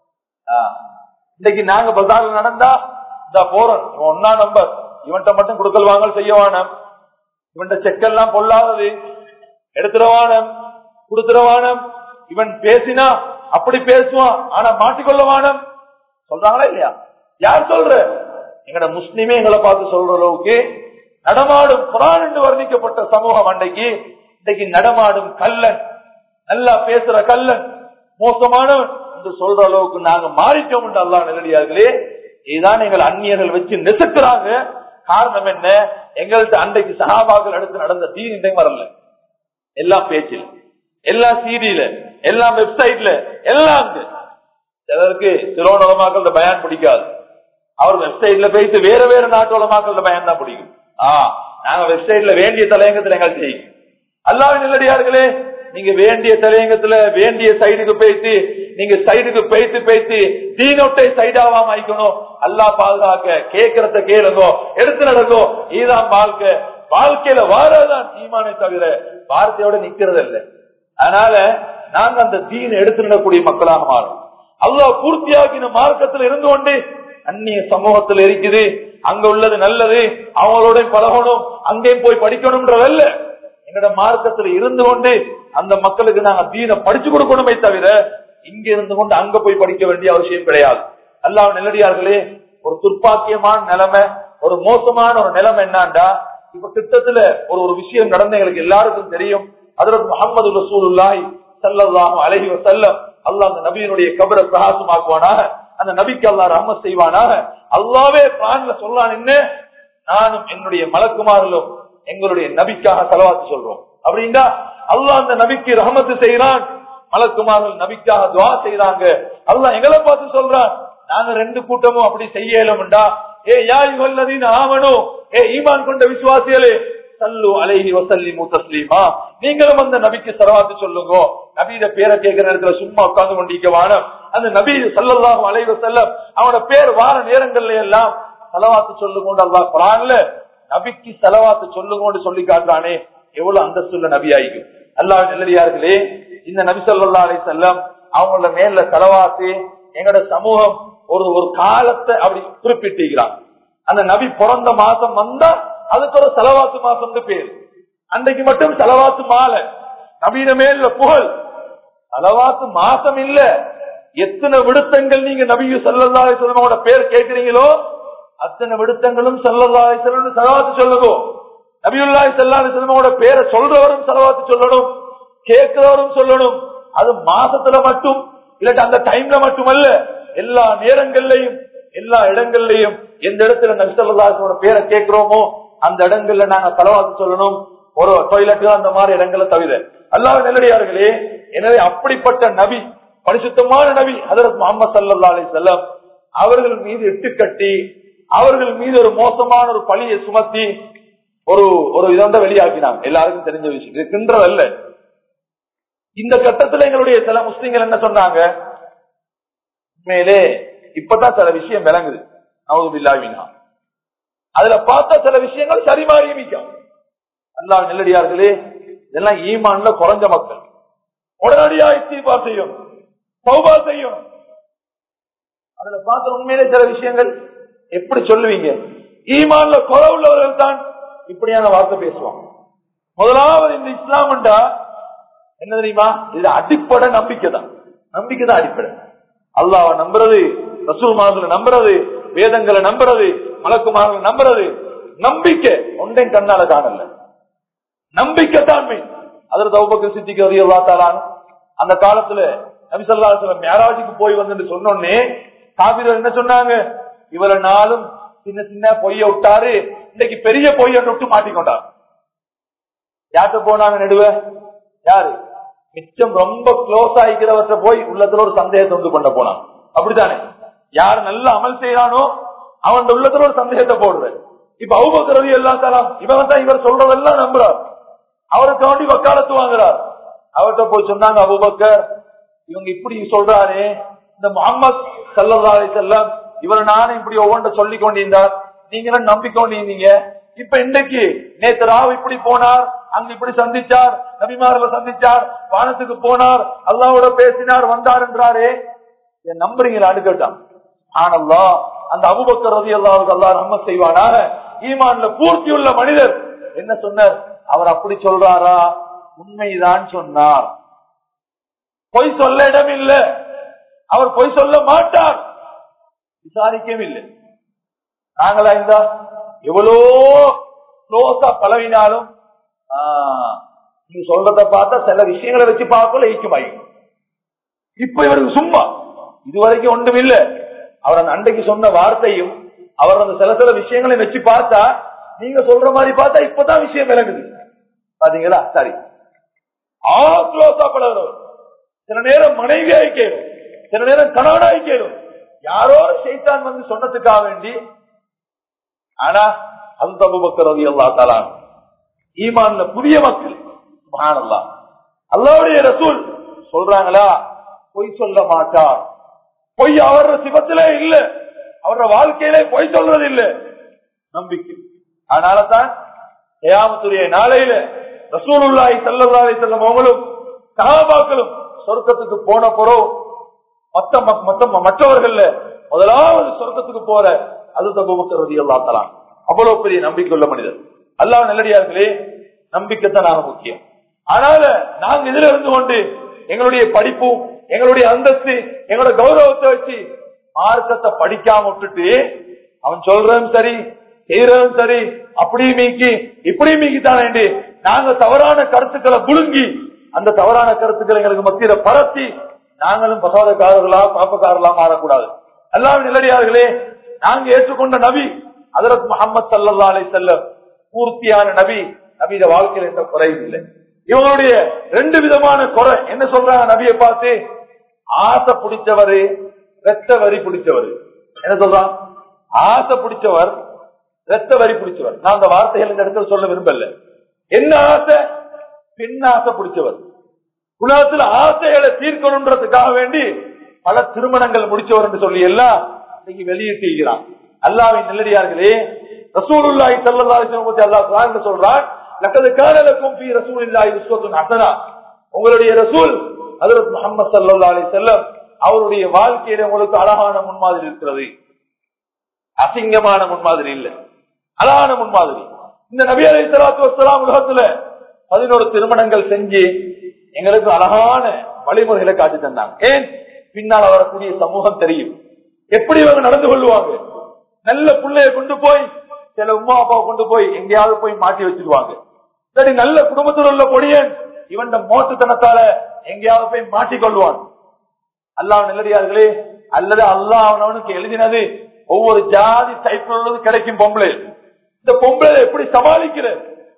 இன்னைக்கு நாங்க பஜார்ல நடந்தா இந்த போறோம் ஒன்னா நம்பர் இவன்கிட்ட மட்டும் கொடுக்கல் வாங்கல் செய்யவானம் இவன் செக்கெல்லாம் பொல்லாதது எடுத்துறவானம் கொடுத்துறவானம் இவன் பேசினா அப்படி பேசுவான் ஆனா மாட்டிக்கொள்ளவானம் சொல்றாங்களா இல்லையா யார் சொல்ற எங்கட முஸ்லிமே எங்களை பார்த்து சொல்ற அளவுக்கு நடமாடும் குரான் என்று வர்ணிக்கப்பட்ட சமூகம் அன்றைக்கு இன்னைக்கு நடமாடும் கல்லன் நல்லா பேசுற கல்லன் மோசமானவன் என்று சொல்ற அளவுக்கு நாங்க மாறிட்டோம் என்று அல்லா நிலடியார்களே இதுதான் எங்கள் அந்நியர்கள் வச்சு நெசுக்கிறாங்க காரணம் என்ன எங்கள்கிட்ட அன்றைக்கு சகாபாக்கள் அடுத்து நடந்த தீ இன்றைக்கு வரல எல்லாம் பேச்சில் எல்லாம் சீடியில எல்லாம் வெப்சைட்ல எல்லாம் அங்கு சிலருக்கு சிலோன் உலமாக்கள் பயன் பிடிக்காது அவர் வெப்சைட்ல போயிட்டு வேற வேற நாட்டு உலமாக்கள் பயன் தான் பிடிக்கும் ஆஹ் நாங்க வெப்சைட்ல வேண்டிய தலையங்கத்துல எங்கள் செய்யும் அல்லாவின் நல்லடியார்களே நீங்க வேண்டிய தலையங்கத்துல வேண்டிய சைடுக்கு போயிட்டு நீங்க சைடுக்கு போயிட்டு போயிட்டு தீனொட்டை சைடாவாம ஆயிக்கணும் அல்லா பாதுகாக்க கேட்கறத கேளுங்கோ எடுத்து நடங்கோ இதுதான் வாழ்க்கை வாழ்க்கையில வாரதான் தீமானை தவிர வார்த்தையோட நிக்கிறது இல்லை அதனால நாங்க அந்த தீனை எடுத்து நடக்கூடிய மக்களாக மாறும் அல்லாஹ் பூர்த்தியாக்கின மார்க்கத்தில் இருந்து கொண்டு அந்நிய சமூகத்தில் இருக்குது அங்க உள்ளது நல்லது அவங்களோட பழகணும் அங்கேயும் போய் படிக்கணும்ன்றதல்ல எங்கட மார்க்கத்தில் இருந்து கொண்டு அந்த மக்களுக்கு நாங்க தீனை படிச்சு கொடுக்கணுமே தவிர இங்க இருந்து கொண்டு அங்க போய் படிக்க வேண்டிய அவசியம் கிடையாது அல்லாஹ் நெல்லடியார்களே ஒரு துர்ப்பாக்கியமான நிலைமை ஒரு மோசமான ஒரு நிலைமை என்னாண்டா இப்ப கிட்டத்துல ஒரு ஒரு விஷயம் நடந்த எங்களுக்கு எல்லாருக்கும் தெரியும் அதற்கு முகமது ரசூலுல்லாஹி சல்லல்லாஹு அலைஹி வஸல்லம் அல்லாஹ் அந்த நபியினுடைய கபரை பிரகாசமாக்குவானாக அந்த நபிக்கு அல்லாஹ் ரஹ்மத் செய்வானாக அல்லாவே பிரான்ல சொல்லான் என்ன நானும் என்னுடைய மலக்குமாரிலும் எங்களுடைய நபிக்காக செலவாத்து சொல்றோம் அப்படின்னா அல்லாஹ் அந்த நபிக்கு ரஹமத்து செய்யறான் மலக்குமார்கள் நபிக்காக துவா செய்யறாங்க அல்லாஹ் எங்களை பார்த்து சொல்றான் நாங்க ரெண்டு கூட்டமும் அப்படி செய்யலும்டா ஏ யாய் வல்லதின் ஆவணும் ஏ ஈமான் கொண்ட விசுவாசிகளே சல்லு அலைஹி வசல்லிமு தஸ்லீமா நீங்களும் அந்த நபிக்கு சரவாத்து சொல்லுங்க நபியிட பேரை கேட்கிற நேரத்துல சும்மா உட்கார்ந்து கொண்டிருக்க வானம் அந்த நபி சல்லல்லாஹு அலைஹி வஸல்லம் அவனோட பேர் வார நேரங்கள்ல எல்லாம் செலவாத்து சொல்லுங்க அல்லாஹ் குரான்ல நபிக்கு செலவாத்து சொல்லுங்க சொல்லி காட்டுறானே எவ்வளவு அந்தஸ்துள்ள நபி ஆயிக்கும் அல்லாஹ் நல்லடியார்களே இந்த நபி சொல்லா அலி செல்லம் அவங்களோட மேல செலவாத்து எங்களோட சமூகம் ஒரு ஒரு காலத்தை அப்படி குறிப்பிட்டிருக்கிறான் அந்த நபி பிறந்த மாசம் வந்தா அதுக்கு ஒரு செலவாத்து மாசம் பேர் அன்றைக்கு மட்டும் செலவாத்து மாலை நவீன மேல புகழ் செலவாத்து மாசம் இல்ல எத்தனை விடுத்தங்கள் நீங்க நபியு சல்லல்லாஹு அலைஹி வஸல்லமோட பேர் கேட்கிறீங்களோ அத்தனை விடுத்தங்களும் சல்லல்லாஹு அலைஹி வஸல்லம் செலவாத்து சொல்லுதோ நபியுல்லாஹி ஸல்லல்லாஹு அலைஹி வஸல்லமோட பேரை சொல்றவரும் செலவாத்து சொல்லணும் கேட்கிறவரும் சொல்லணும் அது மாசத்துல மட்டும் இல்லாட்டி அந்த டைம்ல மட்டுமல்ல எல்லா நேரங்கள்லயும் எல்லா இடங்கள்லயும் எந்த இடத்துல நபிசல்லாசோட பேரை கேட்கிறோமோ அந்த இடங்கள்ல நாங்க செலவாத்து சொல்லணும் ஒரு டாய்லெட் அந்த மாதிரி இடங்களை தவிர அல்லாஹ் நல்லடியார்களே எனவே அப்படிப்பட்ட நபி பரிசுத்தமான நபி ஹதரத் முகமது சல்லா அலி செல்லம் அவர்கள் மீது இட்டு கட்டி அவர்கள் மீது ஒரு மோசமான ஒரு பழியை சுமத்தி ஒரு ஒரு இதை வந்து வெளியாக்கினாங்க எல்லாருக்கும் தெரிஞ்ச விஷயம் இது கின்றதல்ல இந்த கட்டத்துல எங்களுடைய சில முஸ்லிம்கள் என்ன சொன்னாங்க உண்மையிலே இப்பதான் சில விஷயம் விளங்குது நவதுபில்லாவினா அதுல பார்த்தா சில விஷயங்கள் சரி மாறி மிக்கும் அல்லா நெல்லடியார்களே இதெல்லாம் ஈமான்ல குறைஞ்ச மக்கள் உடனடியா இஸ்தீபா செய்யும் சௌபா செய்யும் அதுல பார்த்த உண்மையிலே சில விஷயங்கள் எப்படி சொல்லுவீங்க ஈமான்ல குறை உள்ளவர்கள் தான் இப்படியான வார்த்தை பேசுவாங்க முதலாவது இந்த இஸ்லாம்டா என்ன தெரியுமா இது அடிப்படை நம்பிக்கை தான் நம்பிக்கை தான் அடிப்படை அல்லாவை நம்புறது ரசூல்மார்களை நம்புறது வேதங்களை நம்புறது மலக்குமார்களை நம்புறது நம்பிக்கை ஒன்றையும் கண்ணால காணல நம்பிக்கை தான் அதற்கு தௌபக்கு சித்திக்கு அறியலாத்தாலான் அந்த காலத்துல நபிசல்லா மேராஜுக்கு போய் வந்து சொன்னோன்னே காபிரர் என்ன சொன்னாங்க இவரை நாளும் சின்ன சின்ன பொய்ய விட்டாரு இன்னைக்கு பெரிய பொய்ய விட்டு மாட்டிக்கொண்டார் யார்கிட்ட போனாங்க நடுவ யாரு மிச்சம் ரொம்ப க்ளோஸ் ஆகிக்கிறவற்ற போய் உள்ளத்துல ஒரு சந்தேகத்தை உண்டு பண்ண போனான் அப்படித்தானே யார் நல்ல அமல் செய்யறானோ அவன் உள்ளத்துல ஒரு சந்தேகத்தை போடுற இப்ப அவுபக்கரவி எல்லாம் தராம் இவன் தான் இவர் சொல்றதெல்லாம் நம்புறார் அவருக்கு வேண்டி வக்காலத்து வாங்குறார் அவர்கிட்ட போய் சொன்னாங்க அபுபக்கர் இவங்க இப்படி சொல்றாரு இந்த முகமது சல்லி செல்லம் இவரை நானும் இப்படி ஒவ்வொன்ற சொல்லி கொண்டிருந்தார் நீங்க நம்பிக்கொண்டிருந்தீங்க இப்ப இன்னைக்கு நேத்து ராவ் இப்படி போனார் அங்க இப்படி சந்திச்சார் நபிமாரில் சந்திச்சார் வானத்துக்கு போனார் அல்லாவோட பேசினார் வந்தார் என்றாரே என் நம்புறீங்களா அடுக்கட்டான் ஆனல்லா அந்த அபுபக்கர் ரதி அல்லாவுக்கு அல்லா நம்ம செய்வானாக ஈமான்ல பூர்த்தி உள்ள மனிதர் என்ன சொன்னார் அவர் அப்படி சொல்றாரா உண்மைதான் சொன்னார் பொய் சொல்ல இடம் இல்ல அவர் பொய் சொல்ல மாட்டார் விசாரிக்கவே இல்லை நாங்களா இருந்தா எவ்வளோ க்ளோஸா பழவினாலும் நீங்க சொல்றத பார்த்தா சில விஷயங்களை வச்சு பார்க்கல ஈக்குமாயி இப்ப இவருக்கு சும்மா இதுவரைக்கும் ஒன்றும் இல்ல அவர் அந்த அன்றைக்கு சொன்ன வார்த்தையும் அவர் அந்த சில சில விஷயங்களை வச்சு பார்த்தா நீங்க சொல்ற மாதிரி பார்த்தா இப்பதான் விஷயம் விளங்குது பாத்தீங்களா சரி ஆ க்ளோஸா பழகிறவர் சில நேரம் மனைவியாய் கேளும் சில நேரம் கணவனாய் கேளும் யாரோ செய்தான் வந்து சொன்னதுக்காக வேண்டி ஆனா அந்த அபுபக்கர் ரதி அல்லா தலான் ஈமான்ல புதிய மக்கள் சுபஹானல்லாஹ் அல்லாஹ்வுடைய ரசூல் சொல்றாங்களா பொய் சொல்ல மாட்டார் பொய் அவர சிவத்திலே இல்ல அவர வாழ்க்கையிலே பொய் சொல்றது இல்ல நம்பிக்கை அதனாலதான் ஏயாமத்துடைய நாளையில ரசூலுல்லாஹி ஸல்லல்லாஹு அலைஹி வஸல்லம் அவங்களும் சஹாபாக்களும் சொர்க்கத்துக்கு போன பிறகு மத்த மக்- மத்த மற்றவர்கள்ல முதலாவது சொர்க்கத்துக்கு போற அது தபுபக்கர் ரலியல்லாஹு தஆலா அவ்வளவு பெரிய நம்பிக்கை உள்ள மனிதர் அல்லாஹ் நல்லடியார்களே நம்பிக்கை தான் நாங்க முக்கியம் அதனால நாங்க இதுல இருந்து கொண்டு எங்களுடைய படிப்பு எங்களுடைய அந்தஸ்து எங்களோட கௌரவத்தை வச்சு மார்க்கத்தை படிக்காம விட்டுட்டு அவன் சொல்றதும் சரி செய்யறதும் சரி அப்படி மீக்கி இப்படி மீக்கி தானே நாங்க தவறான கருத்துக்களை புழுங்கி அந்த தவறான கருத்துக்களை எங்களுக்கு மத்தியில பரத்தி நாங்களும் பசாதக்காரர்களா பாப்பக்காரர்களா மாறக்கூடாது எல்லாம் நிலடியார்களே நாங்க ஏற்றுக்கொண்ட நபி அதரத் முகமது சல்லா அலை செல்லம் பூர்த்தியான நபி நபியிட வாழ்க்கையில் எந்த குறையும் இல்லை இவங்களுடைய ரெண்டு விதமான குறை என்ன சொல்றாங்க நபியை பார்த்து ஆசை பிடிச்சவரு ரத்த வரி பிடிச்சவரு என்ன சொல்றான் ஆசை பிடிச்சவர் ரத்த வரி பிடிச்சவர் நான் அந்த வார்த்தைகள் இந்த இடத்துல சொல்ல விரும்பல என்ன ஆசை பெண் ஆசை பிடிச்சவர் உலகத்துல ஆசைகளை தீர்க்கணுன்றதுக்காக வேண்டி பல திருமணங்கள் முடிச்சவர் என்று சொல்லி எல்லாம் இன்னைக்கு வெளியிட்டிருக்கிறான் அல்லாவின் நல்லடியார்களே ரசூலுல்லாஹி ஸல்லல்லாஹு அலைஹி வஸல்லம் பத்தி அல்லாஹ் குர்ஆன்ல சொல்றான் லக்கது கான லக்கும் ஃபீ ரசூலில்லாஹி உஸ்வத்துன் ஹஸனா உங்களுடைய ரசூல் ஹஜ்ரத் முஹம்மது ஸல்லல்லாஹு அலைஹி வஸல்லம் அவருடைய வாழ்க்கையில உங்களுக்கு அழகான முன்மாதிரி இருக்கிறது அசிங்கமான முன்மாதிரி இல்ல அழகான முன்மாதிரி இந்த நபி அலை சலாத்து வசலாம் உலகத்துல பதினோரு திருமணங்கள் செஞ்சு எங்களுக்கு அழகான வழிமுறைகளை காட்டி தந்தாங்க ஏன் பின்னால் வரக்கூடிய சமூகம் தெரியும் எப்படி இவங்க நடந்து கொள்வாங்க நல்ல பிள்ளைய கொண்டு போய் சில உமா அப்பாவை கொண்டு போய் எங்கேயாவது போய் மாட்டி வச்சிருவாங்க சரி நல்ல குடும்பத்தில் உள்ள பொடியன் இவன் மோட்டுத்தனத்தால எங்கேயாவது போய் மாட்டிக்கொள்வான் அல்லாஹ் நல்லடியார்களே அல்லது அல்லாஹ் அவனவனுக்கு எழுதினது ஒவ்வொரு ஜாதி டைப்ல உள்ளது கிடைக்கும் பொம்பளை இந்த பொம்பளை எப்படி சமாளிக்கிற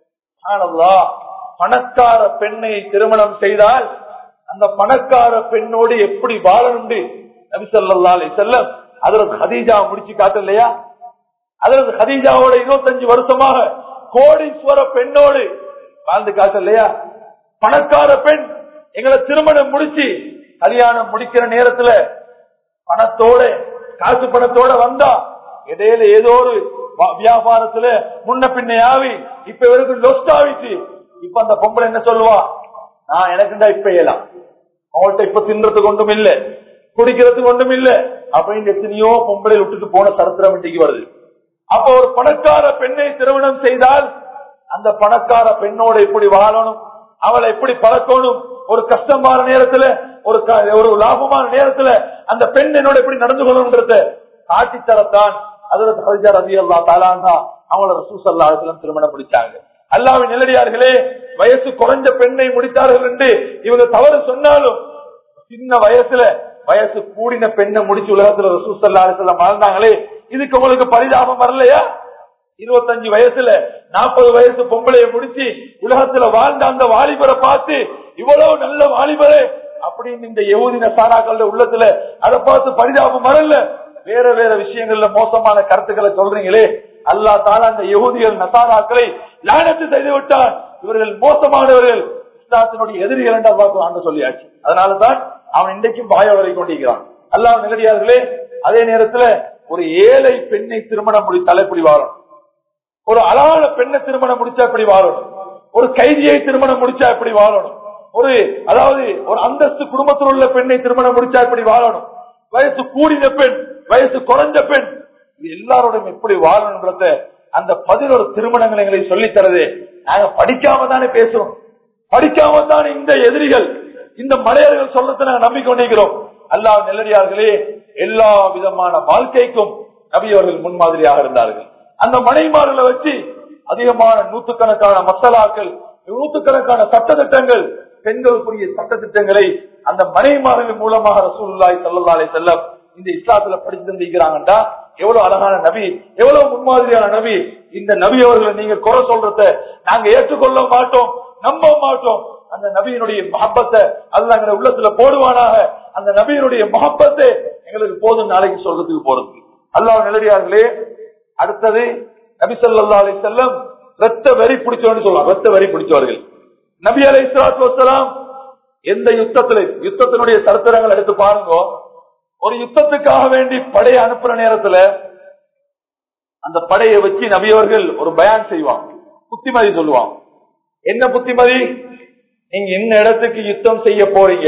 ஆனல்லா பணக்கார பெண்ணை திருமணம் செய்தால் அந்த பணக்கார பெண்ணோடு எப்படி வாழணுண்டு நபி சொல்லா செல்லம் அதுல ஹதீஜா முடிச்சு காட்டலையா அதுல ஹதீஜாவோட இருபத்தஞ்சு வருஷமாக கோடீஸ்வர பெண்ணோடு வாழ்ந்து காட்டலையா பணக்கார பெண் எங்களை திருமணம் முடிச்சு கல்யாணம் முடிக்கிற நேரத்துல பணத்தோட காசு பணத்தோட வந்தா இடையில ஏதோ ஒரு வ- வியாபாரத்துல முன்ன பின்ன ஆவி இப்ப இவருக்கு லொஸ்ட் ஆவிச்சு இப்ப அந்த பொம்பளை என்ன சொல்லுவா நான் எனக்குண்டா இப்ப இயலாம் அவங்கள்ட்ட இப்ப தின்றதுக்கு ஒன்றும் இல்ல குடிக்கிறதுக்கு ஒன்றும் இல்ல அப்படின்னு எத்தனையோ பொம்பளை விட்டுட்டு போன சரித்திரம் இன்னைக்கு வருது அப்ப ஒரு பணக்கார பெண்ணை திருமணம் செய்தால் அந்த பணக்கார பெண்ணோட எப்படி வாழணும் அவளை எப்படி பழக்கணும் ஒரு கஷ்டமான நேரத்துல ஒரு க- ஒரு லாபமான நேரத்துல அந்த பெண் என்னோட எப்படி நடந்து கொள்ளணுன்றத காட்டித்தரத்தான் அதுல ஹரிஜா ரவி அல்லா தாலாந்தா அவங்கள ரசூஸ் அல்லா திருமணம் முடிச்சாங்க அல்லாவின் நிலடியார்களே வயசு குறைஞ்ச பெண்ணை முடித்தார்கள் என்று இவங்க தவறு சொன்னாலும் சின்ன வயசுல வயசு கூடின பெண்ணை முடிச்சு உலகத்துல ரசூசல்லா அலிசல்லாம் வாழ்ந்தாங்களே இதுக்கு உங்களுக்கு பரிதாபம் வரலையா இருபத்தஞ்சு வயசுல நாற்பது வயசு பொம்பளைய முடிச்சு உலகத்துல வாழ்ந்த அந்த வாலிபரை பார்த்து இவ்வளவு நல்ல வாலிபரே அப்படின்னு இந்த யகுதி நசாராக்கள் உள்ளத்துல அதை பார்த்து பரிதாபம் வரல வேற வேற விஷயங்கள்ல மோசமான கருத்துக்களை சொல்றீங்களே அல்லா தாலா அந்த யகுதிகள் நசாராக்களை லானத்து செய்து விட்டார் இவர்கள் மோசமானவர்கள் இஸ்லாத்தினுடைய எதிரிகள் என்று அல்லாஹ் ஆண்டு சொல்லியாச்சு அதனாலதான் அவன் இன்றைக்கும் பாய வரை கொண்டிருக்கிறான் அல்லாஹ் நிலடியார்களே அதே நேரத்துல ஒரு ஏழை பெண்ணை திருமணம் முடித்தால் எப்படி வாழும் ஒரு அழகான பெண்ணை திருமணம் முடிச்சா எப்படி வாழணும் ஒரு கைதியை திருமணம் முடிச்சா எப்படி வாழணும் ஒரு அதாவது ஒரு அந்தஸ்து குடும்பத்தில் உள்ள பெண்ணை திருமணம் முடிச்சா எப்படி வாழணும் வயசு கூடின பெண் வயசு குறைஞ்ச பெண் இது எல்லாரோடும் எப்படி வாழணும்ன்றத அந்த பதினோரு திருமணங்களை எங்களை சொல்லித் தரது நாங்க படிக்காம தானே பேசுறோம் படிக்காம தானே இந்த எதிரிகள் இந்த மலையர்கள் சொல்லத்தை நாங்க நம்பிக்கொண்டிருக்கிறோம் அல்லாஹ் நெல்லடியார்களே எல்லா விதமான வாழ்க்கைக்கும் நபி அவர்கள் முன்மாதிரியாக இருந்தார்கள் அந்த மனைமார்களை வச்சு அதிகமான நூத்துக்கணக்கான மசாலாக்கள் நூத்துக்கணக்கான சட்டத்திட்டங்கள் பெண்களுக்குரிய சட்டத்திட்டங்களை அந்த மனைமார்கள் மூலமாக ரசூலுல்லாய் சல்லல்லாலே செல்லம் இந்த இஸ்லாத்துல படிச்சு தந்திருக்கிறாங்கடா எவ்வளவு அழகான நபி எவ்வளவு முன்மாதிரியான நபி இந்த நபி அவர்களை நீங்க குறை சொல்றத நாங்க ஏற்றுக்கொள்ள மாட்டோம் நம்ப மாட்டோம் அந்த நபியினுடைய மஹப்பத்தை அல்ல எங்க உள்ளத்துல போடுவானாக அந்த நபியினுடைய மஹப்பத்தை எங்களுக்கு போதும் நாளைக்கு சொல்றதுக்கு போறது அல்லாஹ் நிலடியார்களே அடுத்தது நபி ஸல்லல்லாஹு அலைஹி செல்லம் ரத்த வெறி பிடிச்சவன்னு சொல்லுவாங்க ரத்த வெறி பிடிச்சவர்கள் நபி அலை வசலாம் எந்த யுத்தத்துல யுத்தத்தினுடைய சரித்திரங்கள் எடுத்து பாருங்க ஒரு யுத்தத்துக்காக வேண்டி படையை அனுப்புற நேரத்துல அந்த படையை வச்சு நபியவர்கள் ஒரு பயான் செய்வாங்க புத்திமதி சொல்லுவாங்க என்ன புத்திமதி நீங்க என்ன இடத்துக்கு யுத்தம் செய்ய போறீங்க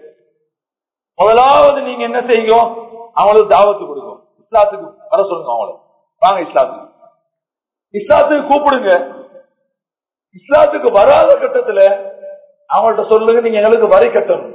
முதலாவது நீங்க என்ன செய்யும் அவங்களுக்கு தாவத்து கொடுக்கும் இஸ்லாத்துக்கு வர சொல்லுங்க அவங்கள வாங்க இஸ்லாத்துக்கு இஸ்லாத்துக்கு கூப்பிடுங்க இஸ்லாத்துக்கு வராத கட்டத்துல அவங்கள்ட்ட சொல்லுங்க நீங்க எங்களுக்கு வரி கட்டணும்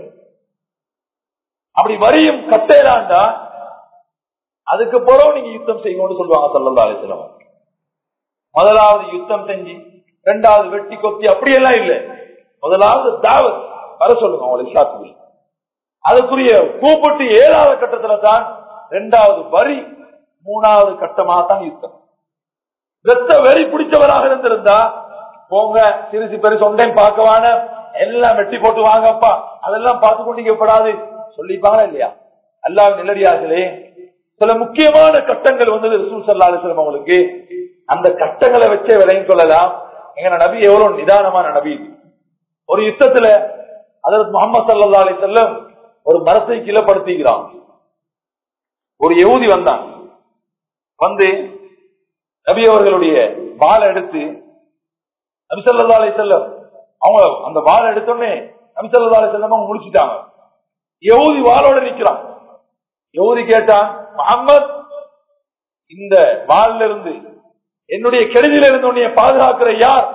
அப்படி வரியும் கட்டலாண்டா அதுக்கு பிறகு நீங்க யுத்தம் செய்யணும்னு சொல்லுவாங்க சல்லல்லா அலிஸ்லாம் முதலாவது யுத்தம் செஞ்சு ரெண்டாவது வெட்டி கொத்தி அப்படியெல்லாம் இல்லை முதலாவது தாவத் வர சொல்லுங்க அவங்களை இஸ்லாத்துக்கு அதுக்குரிய கூப்பிட்டு ஏழாவது கட்டத்துல தான் ரெண்டாவது வரி மூணாவது கட்டமாக தான் யுத்தம் ரத்த வெறி பிடிச்சவராக இருந்திருந்தா போங்க சிறுசி பெருசு ஒன்றையும் பார்க்கவான எல்லாம் வெட்டி போட்டு வாங்கப்பா அதெல்லாம் பார்த்து கொண்டிருக்கப்படாது சொல்லிப்பாங்களா இல்லையா அல்லாஹ் நிலடியார்களே சில முக்கியமான கட்டங்கள் வந்தது ரசூல் சல்லா அலிஸ்லாம் அவங்களுக்கு அந்த கட்டங்களை வச்சே விளங்கி கொள்ளலாம் எங்க நபி எவ்வளவு நிதானமான நபி இது. ஒரு யுத்தத்துல அதற்கு முகமது சல்லா அலி செல்லம் ஒரு மரத்தை கீழப்படுத்திக்கிறான் ஒரு யகுதி வந்தான் வந்து நபி அவர்களுடைய வாழை எடுத்து நபிசல்லா அலி செல்லம் அவங்க அந்த வாழை எடுத்தோடனே நபிசல்லா அலி செல்லம் அவங்க முடிச்சுட்டாங்க யகுதி வாளோட நிக்கிறான் யகுதி கேட்டான் முகமது இந்த வாழ்ல இருந்து என்னுடைய கெடுதியில இருந்து உன்னைய பாதுகாக்கிற யார்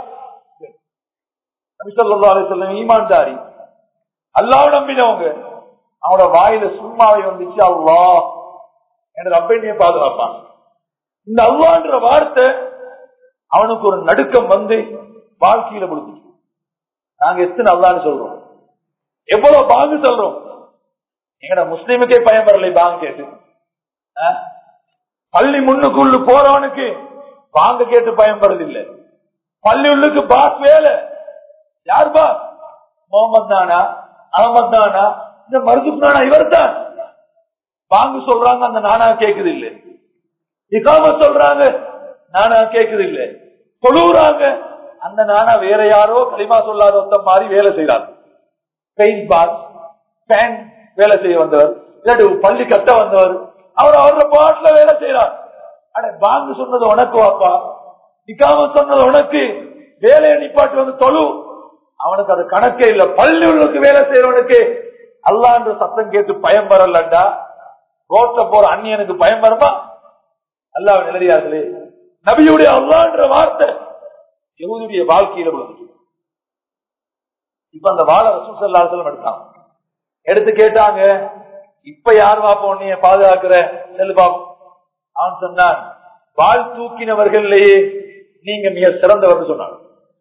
நபிசல்லா அலிசல்லம் ஈமான்தாரி அல்லாஹ் நம்பினவங்க அவனோட வாயில சும்மாவை வந்துச்சு அல்லா என்ற ரப்பையே பாதுகாப்பான் இந்த அல்லான்ற வார்த்தை அவனுக்கு ஒரு நடுக்கம் வந்து வாழ்க்கையில கொடுத்துச்சு நாங்க எத்தனை அல்லான்னு சொல்றோம் எவ்வளவு பாங்கு சொல்றோம் எங்கட முஸ்லீமுக்கே பயம் வரலை பாங்கு கேட்டு ஆ? பள்ளி முன்னுக்குள்ளு போறவனுக்கு பாங்க கேட்டு பயம் வருதில்லை பள்ளி உள்ளுக்கு பாஸ் வேலை யார் பாஸ் முகமது தானா அகமது தானா இந்த மருதுப் நானா இவர் தான் வாங்க சொல்றாங்க அந்த நானா கேக்குது இல்ல இகாம சொல்றாங்க நானா கேக்குது இல்ல தொழுறாங்க அந்த நானா வேற யாரோ களிமா சொல்லாத ஒருத்த மாதிரி வேலை செய்யறாரு பெயிண்ட் பாஸ் ஃபேன் வேலை செய்ய வந்தவர் இல்லாட்டி பள்ளி கட்ட வந்தவர் அவர் அவரோட பாட்டுல வேலை செய்யறார் அட பாங்கு சொன்னது உனக்கு வாப்பா நிக்காம சொன்னது உனக்கு வேலையை நிப்பாட்டி வந்து தொழு அவனுக்கு அது கணக்கே இல்ல பள்ளி உள்ளுக்கு வேலை செய்யறவனுக்கு அல்லான்ற சத்தம் கேட்டு பயம் வரலண்டா ரோட்ல போற அந்நியனுக்கு பயம் வருமா அல்லாஹ் நிலையார்களே நபியுடைய அல்லான்ற வார்த்தை யகுதியுடைய வாழ்க்கையில விழுந்து இப்ப அந்த வாழ ரசூசல்லாசலம் எடுத்தாங்க எடுத்து கேட்டாங்க இப்ப யார் பாப்போம் உன்னைய பாதுகாக்கிற செல்லு பாப்போம் அவன் சொன்னான் வாழ் தூக்கினவர்கள்லயே நீங்க மிக சிறந்தவர் சொன்னான்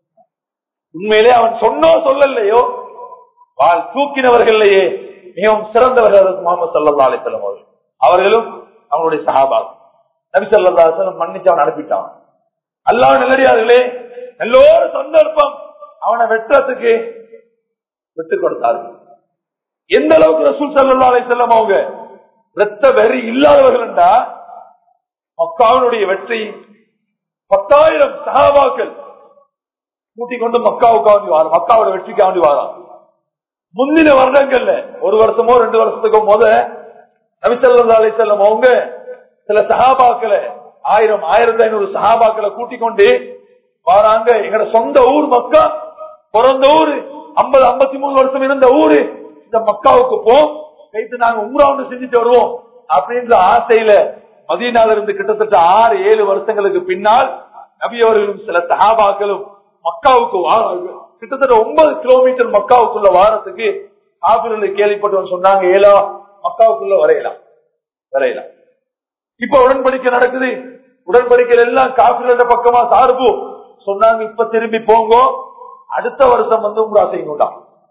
உண்மையிலே அவன் சொன்னோ சொல்லலையோ வாழ் தூக்கினவர்கள்லயே மிகவும் சிறந்தவர்கள் முகமது சல்லா அலிசல்லம் அவர்கள் அவர்களும் அவங்களுடைய சகாபா நபி சல்லா அலிசல்லம் மன்னிச்சு அவன் அனுப்பிட்டான் அல்லாஹ் நல்லடியார்களே எல்லோரும் சந்தர்ப்பம் அவனை வெட்டுறதுக்கு விட்டு கொடுத்தார்கள் எந்த அளவுக்கு ரசூல் சல்லா அலிசல்லம் அவங்க ரத்த வெறி இல்லாதவர்கள் என்றா மக்காவினுடைய வெற்றி பத்தாயிரம் சகாபாக்கள் கூட்டிக் கொண்டு மக்காவுக்காண்டி வாரம் மக்காவோட வெற்றிக்காண்டி வாரான் முந்தின வருடங்கள்ல ஒரு வருஷமோ ரெண்டு வருஷத்துக்கோ முத நபிசல்லா அலிசல்லம் அவங்க சில சகாபாக்களை ஆயிரம் ஆயிரத்தி ஐநூறு சகாபாக்களை கூட்டிக் கொண்டு வராங்க எங்கட சொந்த ஊர் மக்கா பிறந்த ஊரு ஐம்பது ஐம்பத்தி மூணு வருஷம் இருந்த ஊரு இந்த மக்காவுக்கு போம் கைத்து நாங்க உம்ரா ஒன்று செஞ்சுட்டு வருவோம் அப்படின்ற ஆசையில மதீனால இருந்து கிட்டத்தட்ட ஆறு ஏழு வருஷங்களுக்கு பின்னால் நபி அவர்களும் சில சகாபாக்களும் மக்காவுக்கு வாராங்க கிட்டத்தட்ட ஒன்பது கிலோமீட்டர் மக்காவுக்குள்ள வாரத்துக்கு காபிரில் கேள்விப்பட்டவன் சொன்னாங்க ஏலா மக்காவுக்குள்ள வரையலாம் வரையலாம் இப்ப உடன்படிக்கை நடக்குது உடன்படிக்கையில் எல்லாம் காபிரிட பக்கமா சார்பு சொன்னாங்க இப்ப திரும்பி போங்க அடுத்த வருஷம் வந்து உங்க செய்யுங்கடா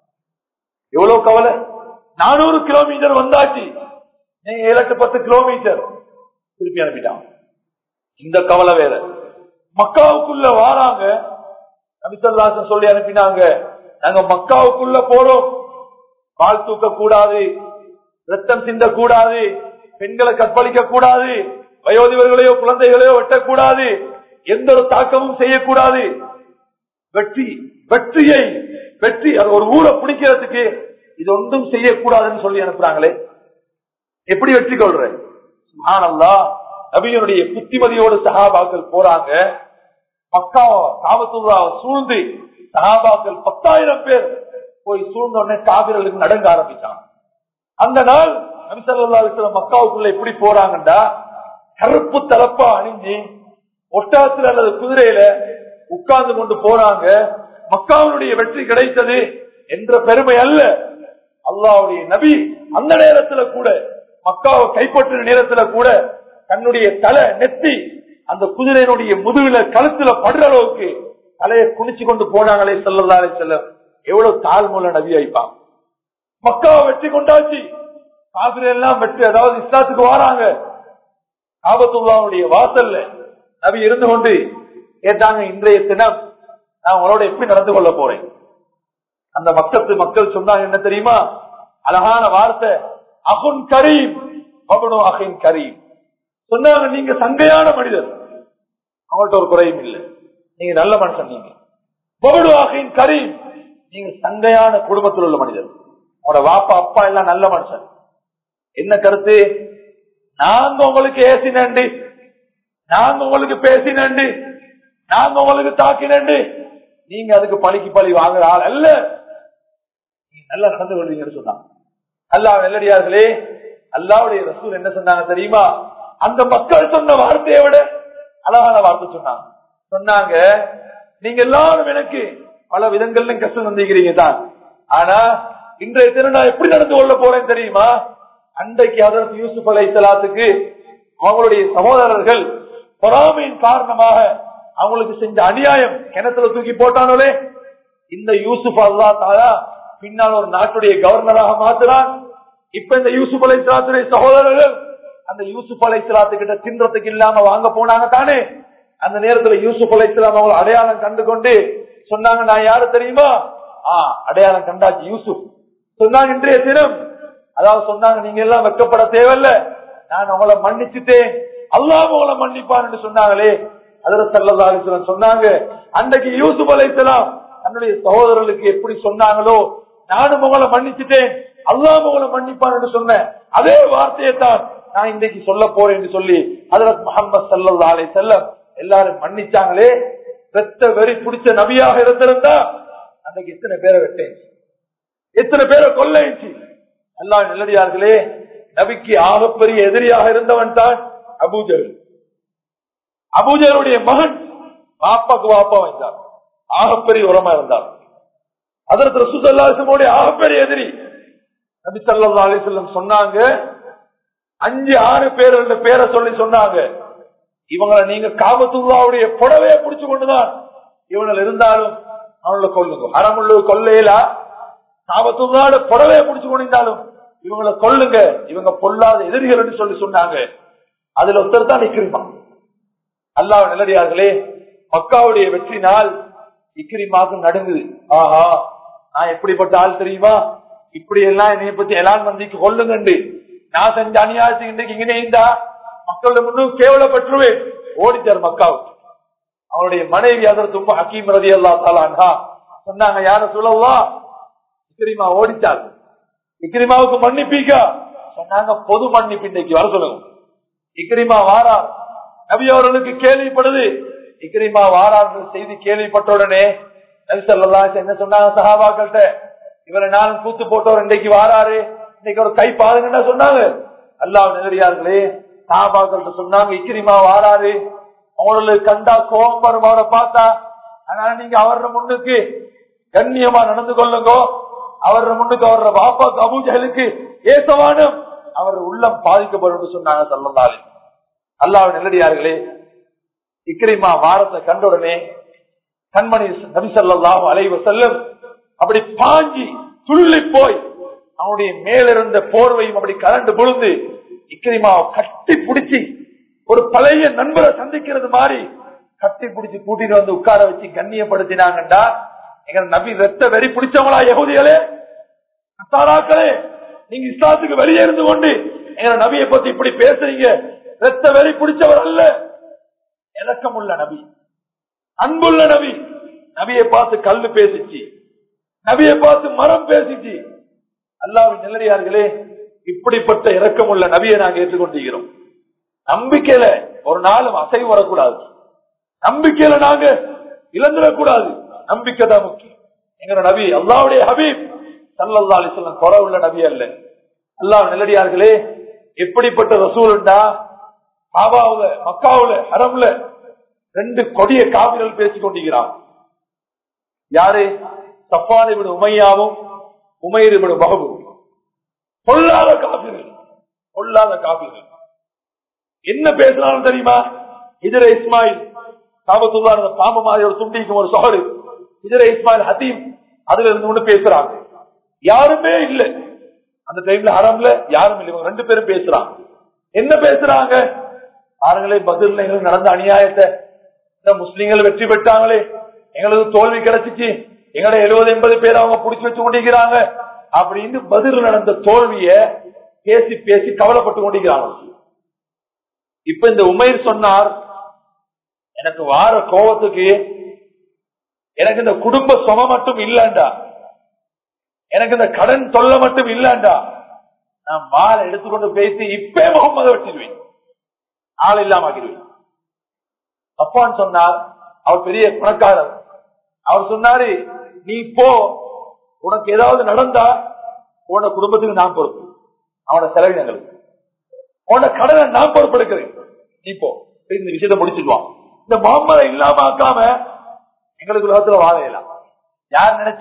எவ்வளவு கவலை நானூறு கிலோமீட்டர் வந்தாச்சு நீங்க ஏழு எட்டு பத்து கிலோமீட்டர் திருப்பி அனுப்பிட்டான் இந்த கவலை வேற மக்காவுக்குள்ள வாராங்க நபிசல்லாசன் சொல்லி அனுப்பினாங்க நாங்க மக்காவுக்குள்ள போறோம் பால் தூக்க கூடாது ரத்தம் சிந்த கூடாது பெண்களை கற்பழிக்க கூடாது வயோதிபர்களையோ குழந்தைகளையோ வெட்டக்கூடாது எந்த ஒரு தாக்கமும் செய்யக்கூடாது வெற்றி வெற்றியை வெற்றி அது ஒரு ஊரை பிடிக்கிறதுக்கு இது ஒன்றும் செய்யக்கூடாதுன்னு சொல்லி அனுப்புறாங்களே எப்படி வெற்றி கொள்றேன் ஆனல்லா நபியனுடைய புத்திமதியோடு சகாபாக்கள் போறாங்க மக்கா காபத்துல்லா சூழ்ந்து சகாபாக்கள் பத்தாயிரம் பேர் போய் சூழ்ந்த உடனே காவிரர்களுக்கு நடங்க ஆரம்பிச்சாங்க அந்த நாள் நபிசல்லா இருக்கிற மக்காவுக்குள்ள எப்படி போறாங்கண்டா கருப்பு தலப்பா அணிஞ்சு ஒட்டாத்துல அல்லது குதிரையில உட்கார்ந்து கொண்டு போறாங்க மக்காவுடைய வெற்றி கிடைத்தது என்ற பெருமை அல்ல அல்லாவுடைய நபி அந்த நேரத்துல கூட மக்காவை கைப்பற்றின நேரத்துல கூட தன்னுடைய தலை நெத்தி அந்த குதிரையினுடைய முதுகுல கழுத்துல படுற அளவுக்கு தலையை குனிச்சு கொண்டு போனாங்களே செல்லலாலே செல்ல எவ்வளவு தாழ்மூல நபி ஆயிப்பாங்க மக்காவை வெற்றி கொண்டாச்சு காவிரி எல்லாம் வெற்றி அதாவது இஸ்லாத்துக்கு வராங்க ஆபத்துல்லாவுடைய வாசல்ல நபி இருந்து கொண்டு கேட்டாங்க இன்றைய தினம் நான் உங்களோட எப்படி நடந்து கொள்ள போறேன் அந்த மக்கத்து மக்கள் சொன்னாங்க என்ன தெரியுமா அழகான வார்த்தை அகுன் கரீம் மகனோ அகின் கரீம் சொன்னாங்க நீங்க சங்கையான மனிதர் அவங்கள்ட்ட ஒரு குறையும் இல்லை நீங்க நல்ல மனுஷன் நீங்க மகனோ அகின் கரீம் நீங்க சங்கையான குடும்பத்தில் உள்ள மனிதர் உங்களோட வாப்பா அப்பா எல்லாம் நல்ல மனுஷன் என்ன கருத்து நாங்க உங்களுக்கு ஏசினண்டு நாங்க உங்களுக்கு பேசினண்டு நாங்க உங்களுக்கு தாக்கினண்டு நீங்க அதுக்கு பழிக்கு பழி வாங்குற ஆள் அல்ல நீங்க நல்லா நடந்து கொள்வீங்கன்னு சொன்னாங்க அல்லாஹ் வெள்ளடியார்களே அல்லாவுடைய ரசூல் என்ன சொன்னாங்க தெரியுமா அந்த மக்கள் சொன்ன வார்த்தையை விட அழகான வார்த்தை சொன்னாங்க சொன்னாங்க நீங்க எல்லாரும் எனக்கு பல விதங்கள்ல கஷ்டம் வந்திருக்கிறீங்க தான் ஆனா இன்றைய தினம் நான் எப்படி நடந்து கொள்ள போறேன் தெரியுமா அன்றைக்கு அதற்கு யூசுப் அலை சலாத்துக்கு அவங்களுடைய சகோதரர்கள் பொறாமையின் காரணமாக அவங்களுக்கு செஞ்ச அநியாயம் கிணத்துல தூக்கி போட்டானோலே இந்த யூசுப் அல்லா தாலா பின்னால் ஒரு நாட்டுடைய கவர்னராக மாத்துறான் இப்ப இந்த யூசுப் அலை சலாத்துடைய சகோதரர்கள் அந்த யூசுப் அலை சலாத்து கிட்ட தின்றதுக்கு இல்லாம வாங்க போனாங்க தானே அந்த நேரத்துல யூசுப் அலை சலாம் அவங்க அடையாளம் கண்டு கொண்டு சொன்னாங்க நான் யாரு தெரியுமா ஆ அடையாளம் கண்டாச்சு யூசுப் சொன்னாங்க இன்றைய தினம் அதாவது சொன்னாங்க நீங்க எல்லாம் வெக்கப்பட தேவையில்ல நான் அவங்கள மன்னிச்சுட்டேன் அல்லாம உங்களை மன்னிப்பான்னு சொன்னாங்களே அதில் சல்லதாலிஸ்வரன் சொன்னாங்க அன்றைக்கு யூசுப் அலைத்தலாம் தன்னுடைய சகோதரர்களுக்கு எப்படி சொன்னாங்களோ நானும் உங்களை மன்னிச்சுட்டேன் அல்லாம உங்களை மன்னிப்பான்னு சொன்னேன் அதே வார்த்தையை தான் நான் இன்றைக்கு சொல்ல போறேன் என்று சொல்லி ஹதரத் முகமது சல்லா அலை செல்லம் எல்லாரும் மன்னிச்சாங்களே பெத்த வெறி பிடிச்ச நபியாக இருந்திருந்தா அன்றைக்கு எத்தனை பேரை வெட்டேன் எத்தனை பேரை கொள்ளைச்சு அல்லா நல்லடியார்களே நபிக்கு ஆகப்பெரிய எதிரியாக இருந்தவன் தான் அபூஜல் அபூஜலுடைய மகன் பாப்பாக்கு வாப்பா வைத்தார் ஆகப்பெரிய உரமா இருந்தார் அதற்கு ரசூசல்லாசமுடைய ஆகப்பெரிய எதிரி நபி சல்லா அலிசல்லம் சொன்னாங்க அஞ்சு ஆறு பேர் பேரை சொல்லி சொன்னாங்க இவங்களை நீங்க காபத்துல்லாவுடைய புடவைய புடிச்சு கொண்டுதான் இவங்கள் இருந்தாலும் அவங்கள கொல்லுங்க அறமுள்ள கொள்ளையிலா காபத்துல்லாட புடவைய புடிச்சு கொண்டிருந்தாலும் இவங்களை கொல்லுங்க இவங்க பொல்லாத எதிரிகள் என்று சொல்லி சொன்னாங்க அதுல ஒருத்தர் தான் இக்கிரிமா அல்லாஹ் நிலடியார்களே மக்காவுடைய வெற்றி நாள் இக்கிரிமாக்கு நடுங்குது ஆஹா நான் எப்படிப்பட்ட ஆள் தெரியுமா இப்படி எல்லாம் என்னைய பத்தி எல்லாம் வந்திக்கு கொல்லுங்கண்டு நான் செஞ்ச அநியாயத்துக்கு இன்றைக்கு இங்கே இருந்தா மக்களோட முன்னும் கேவலப்பட்டுருவேன் ஓடித்தார் மக்காவுக்கு அவருடைய மனைவி அதற்கு ரொம்ப ஹக்கீம் ரதி அல்லா தாலான்ஹா சொன்னாங்க யார சொல்லவா இக்கிரிமா ஓடித்தார் இக்கிரிமாவுக்கு மன்னிப்பீக்கா சொன்னாங்க பொது மன்னிப்பு இன்னைக்கு வர சொல்லுங்க இக்கிரிமா வாரா நபி அவர்களுக்கு கேள்விப்படுது இக்கிரிமா வாரான்ற செய்தி கேள்விப்பட்ட உடனே நபி சொல்லலாம் என்ன சொன்னாங்க சஹாபாக்கள்கிட்ட இவரை நானும் கூத்து போட்டவர் இன்னைக்கு வாராரு இன்னைக்கு ஒரு கை பாருங்கன்னா சொன்னாங்க அல்லாஹ் நெறியார்களே சஹாபாக்கள்கிட்ட சொன்னாங்க இக்கிரிமா வாராரு அவங்களுக்கு கண்டா கோபம் வரும் அவரை பார்த்தா அதனால நீங்க அவர முன்னுக்கு கண்ணியமா நடந்து கொள்ளுங்க அவர முன்னுக்கு அவர பாப்பா அபூஜலுக்கு ஏசவானும் அவர் உள்ளம் பாதிக்கப்படும் சொன்னாங்க சொல்லந்தாலே அல்லாஹ் நெல்லடியார்களே இக்கிரிமா வாரத்தை கண்ட உடனே கண்மணி நபி சொல்லாஹும் அலைவ செல்லும் அப்படி பாஞ்சி துள்ளி போய் அவனுடைய மேலிருந்த போர்வையும் அப்படி கலண்டு விழுந்து இக்கிரிமாவை கட்டி பிடிச்சி ஒரு பழைய நண்பரை சந்திக்கிறது மாதிரி கட்டி பிடிச்சி கூட்டிட்டு வந்து உட்கார வச்சு கண்ணியப்படுத்தினாங்கண்டா எங்க நபி ரத்த வெறி பிடிச்சவங்களா யகுதிகளே நசாராக்களே நீங்க இஸ்லாத்துக்கு வெளியே இருந்து கொண்டு எங்க நபியை பத்தி இப்படி பேசுறீங்க ரத்த வெறி பிடிச்சவர் அல்ல இலக்கமுள்ள நபி அன்புள்ள நபி நபியை பார்த்து கல்லு பேசிச்சு நபியை பார்த்து மரம் பேசிச்சு அல்லாவின் நிலையார்களே இப்படிப்பட்ட இரக்கமுள்ள நபியை நாங்க ஏற்றுக்கொண்டிருக்கிறோம் நம்பிக்கையில ஒரு நாளும் அசைவு வரக்கூடாது நம்பிக்கையில நாங்க இழந்துடக்கூடாது நம்பிக்கை தான் முக்கியம் எங்க நபி அல்லாவுடைய ஹபீப் சல்லல்லா அலிஸ்லாம் குறை உள்ள நபி அல்ல அல்லாஹ் நிலடியார்களே எப்படிப்பட்ட ரசூலுண்டா காபாவுல மக்காவுல ஹரம்ல ரெண்டு கொடிய காவிரல் பேசிக் கொண்டிருக்கிறான் யாரு சப்பானை விட உமையாவும் உமையரை விட மகபு பொல்லாத காப்பீர்கள் பொல்லாத காப்பீர்கள் என்ன பேசுறாலும் தெரியுமா இதர இஸ்மாயில் காபத்துல்லா அந்த பாம்பு மாதிரி ஒரு துண்டிக்கும் ஒரு சோறு இதர இஸ்மாயில் ஹதீம் அதுல இருந்து ஒண்ணு பேசுறாங்க யாருமே இல்ல அந்த டைம்ல ஹரம்ல யாரும் இல்லை இவங்க ரெண்டு பேரும் பேசுறாங்க என்ன பேசுறாங்க பாருங்களே பதில் எங்களுக்கு நடந்த அநியாயத்தை இந்த முஸ்லீம்கள் வெற்றி பெற்றாங்களே எங்களுக்கு தோல்வி கிடைச்சிச்சு எங்களை எழுபது எண்பது பேர் அவங்க புடிச்சு வச்சு கொண்டிருக்கிறாங்க அப்படின்னு பதில் நடந்த தோல்விய பேசி பேசி கவலைப்பட்டு கொண்டிருக்கிறாங்க இப்ப இந்த உமைர் சொன்னார் எனக்கு வார கோபத்துக்கு எனக்கு இந்த குடும்ப சும மட்டும் இல்லண்டா எனக்கு இந்த கடன் தொல்ல மட்டும் இல்லண்டா நான் மாலை எடுத்துக்கொண்டு பேசி இப்பே முகமது வெட்டிடுவேன் ஆள் இல்லாம ஆக்கிடுவேன் அப்பான்னு சொன்னார் அவர் பெரிய பணக்காரர் அவர் சொன்னாரு நீ போ உனக்கு ஏதாவது நடந்தா உன குடும்பத்துக்கு நான் பொறுப்பு அவனோட செலவினங்களுக்கு உன கடனை நான் பொறுப்பெடுக்கிறேன் நீ போ போய் இந்த விஷயத்தை முடிச்சிடுவான் இந்த முகம்மதை இல்லாம ஆக்காம எங்களுக்கு உலகத்துல வாழையலாம் யார் நினைச்ச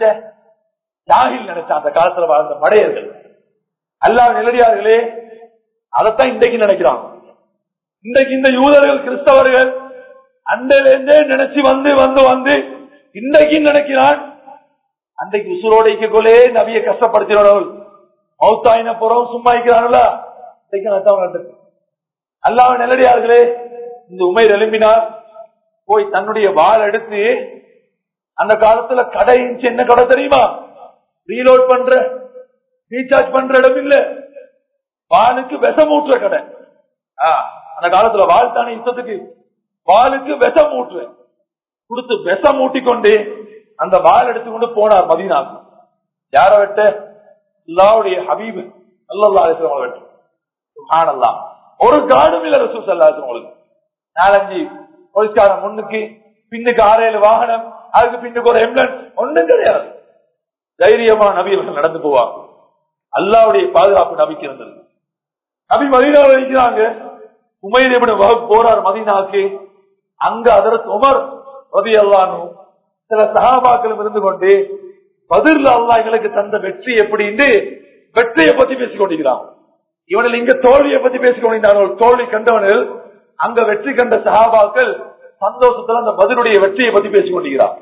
ஜாகில் நினைச்ச அந்த காலத்துல வாழ்ந்த மடையர்கள் அல்லாஹ் நிலடியார்களே அதைத்தான் இன்றைக்கு நினைக்கிறாங்க இன்றைக்கு இந்த யூதர்கள் கிறிஸ்தவர்கள் அண்டையிலேருந்தே நினைச்சு வந்து வந்து வந்து இன்றைக்கு நினைக்கிறான் அன்றைக்கு உசுரோட கொலே நபியை கஷ்டப்படுத்தினவர்கள் மௌத்தாயின புறம் சும்மா இருக்கிறார்களா இன்றைக்கு அதான் நடந்திருக்கு. அல்லாஹ் நிலடியார்களே இந்த உமைர் எழும்பினார் போய் தன்னுடைய வாள் எடுத்து அந்த காலத்துல கடை இருந்துச்சு, என்ன கடை தெரியுமா ரீலோட் பண்ற ரீசார்ஜ் பண்ற இடம் இல்ல வாளுக்கு விஷம் ஊற்றுற கடை ஆ, அந்த காலத்துல வாழ் தானே யுத்தத்துக்கு வாளுக்கு விஷம் ஊற்றுற கொடுத்து விஷம் ஊட்டிக்கொண்டு அந்த வாள் எடுத்துக்கொண்டு போனார் மதீனாக்கு யார வெட்ட அல்லாவுடைய ஹபீபு அல்லா அலிஸ்லாம் வெட்ட சுப்ஹானல்லாஹ். ஒரு காடும் இல்ல ரசூல் சல்லா உங்களுக்கு நாலஞ்சு போலீஸ்காரன் முன்னுக்கு பின்னுக்கு ஆறு ஏழு வாகனம் அதுக்கு பின்னுக்கு ஒரு எம்புலன்ஸ் ஒண்ணும் கிடையாது தைரியமா நபி அவர்கள் நடந்து போவாங்க அல்லாவுடைய பாதுகாப்பு நபிக்கு இருந்தது நபி மதீனாவில் இருக்கிறாங்க உமையில் எப்படி வகுப்பு போறார் மதீனாக்கு அங்க அதற்கு உமர் ரதி அல்லானு சில சகாபாக்களும் இருந்து கொண்டு பதில் அல்லாஹ் எங்களுக்கு தந்த வெற்றி எப்படின்னு வெற்றியை பத்தி பேசிக் கொண்டிருக்கிறான் இவனில் இங்க தோல்வியை பத்தி பேசிக் கொண்டிருந்தார்கள் தோல்வி கண்டவனில் அங்க வெற்றி கண்ட சகாபாக்கள் சந்தோஷத்துல அந்த பதிலுடைய வெற்றியை பத்தி பேசிக் கொண்டிருக்கிறான்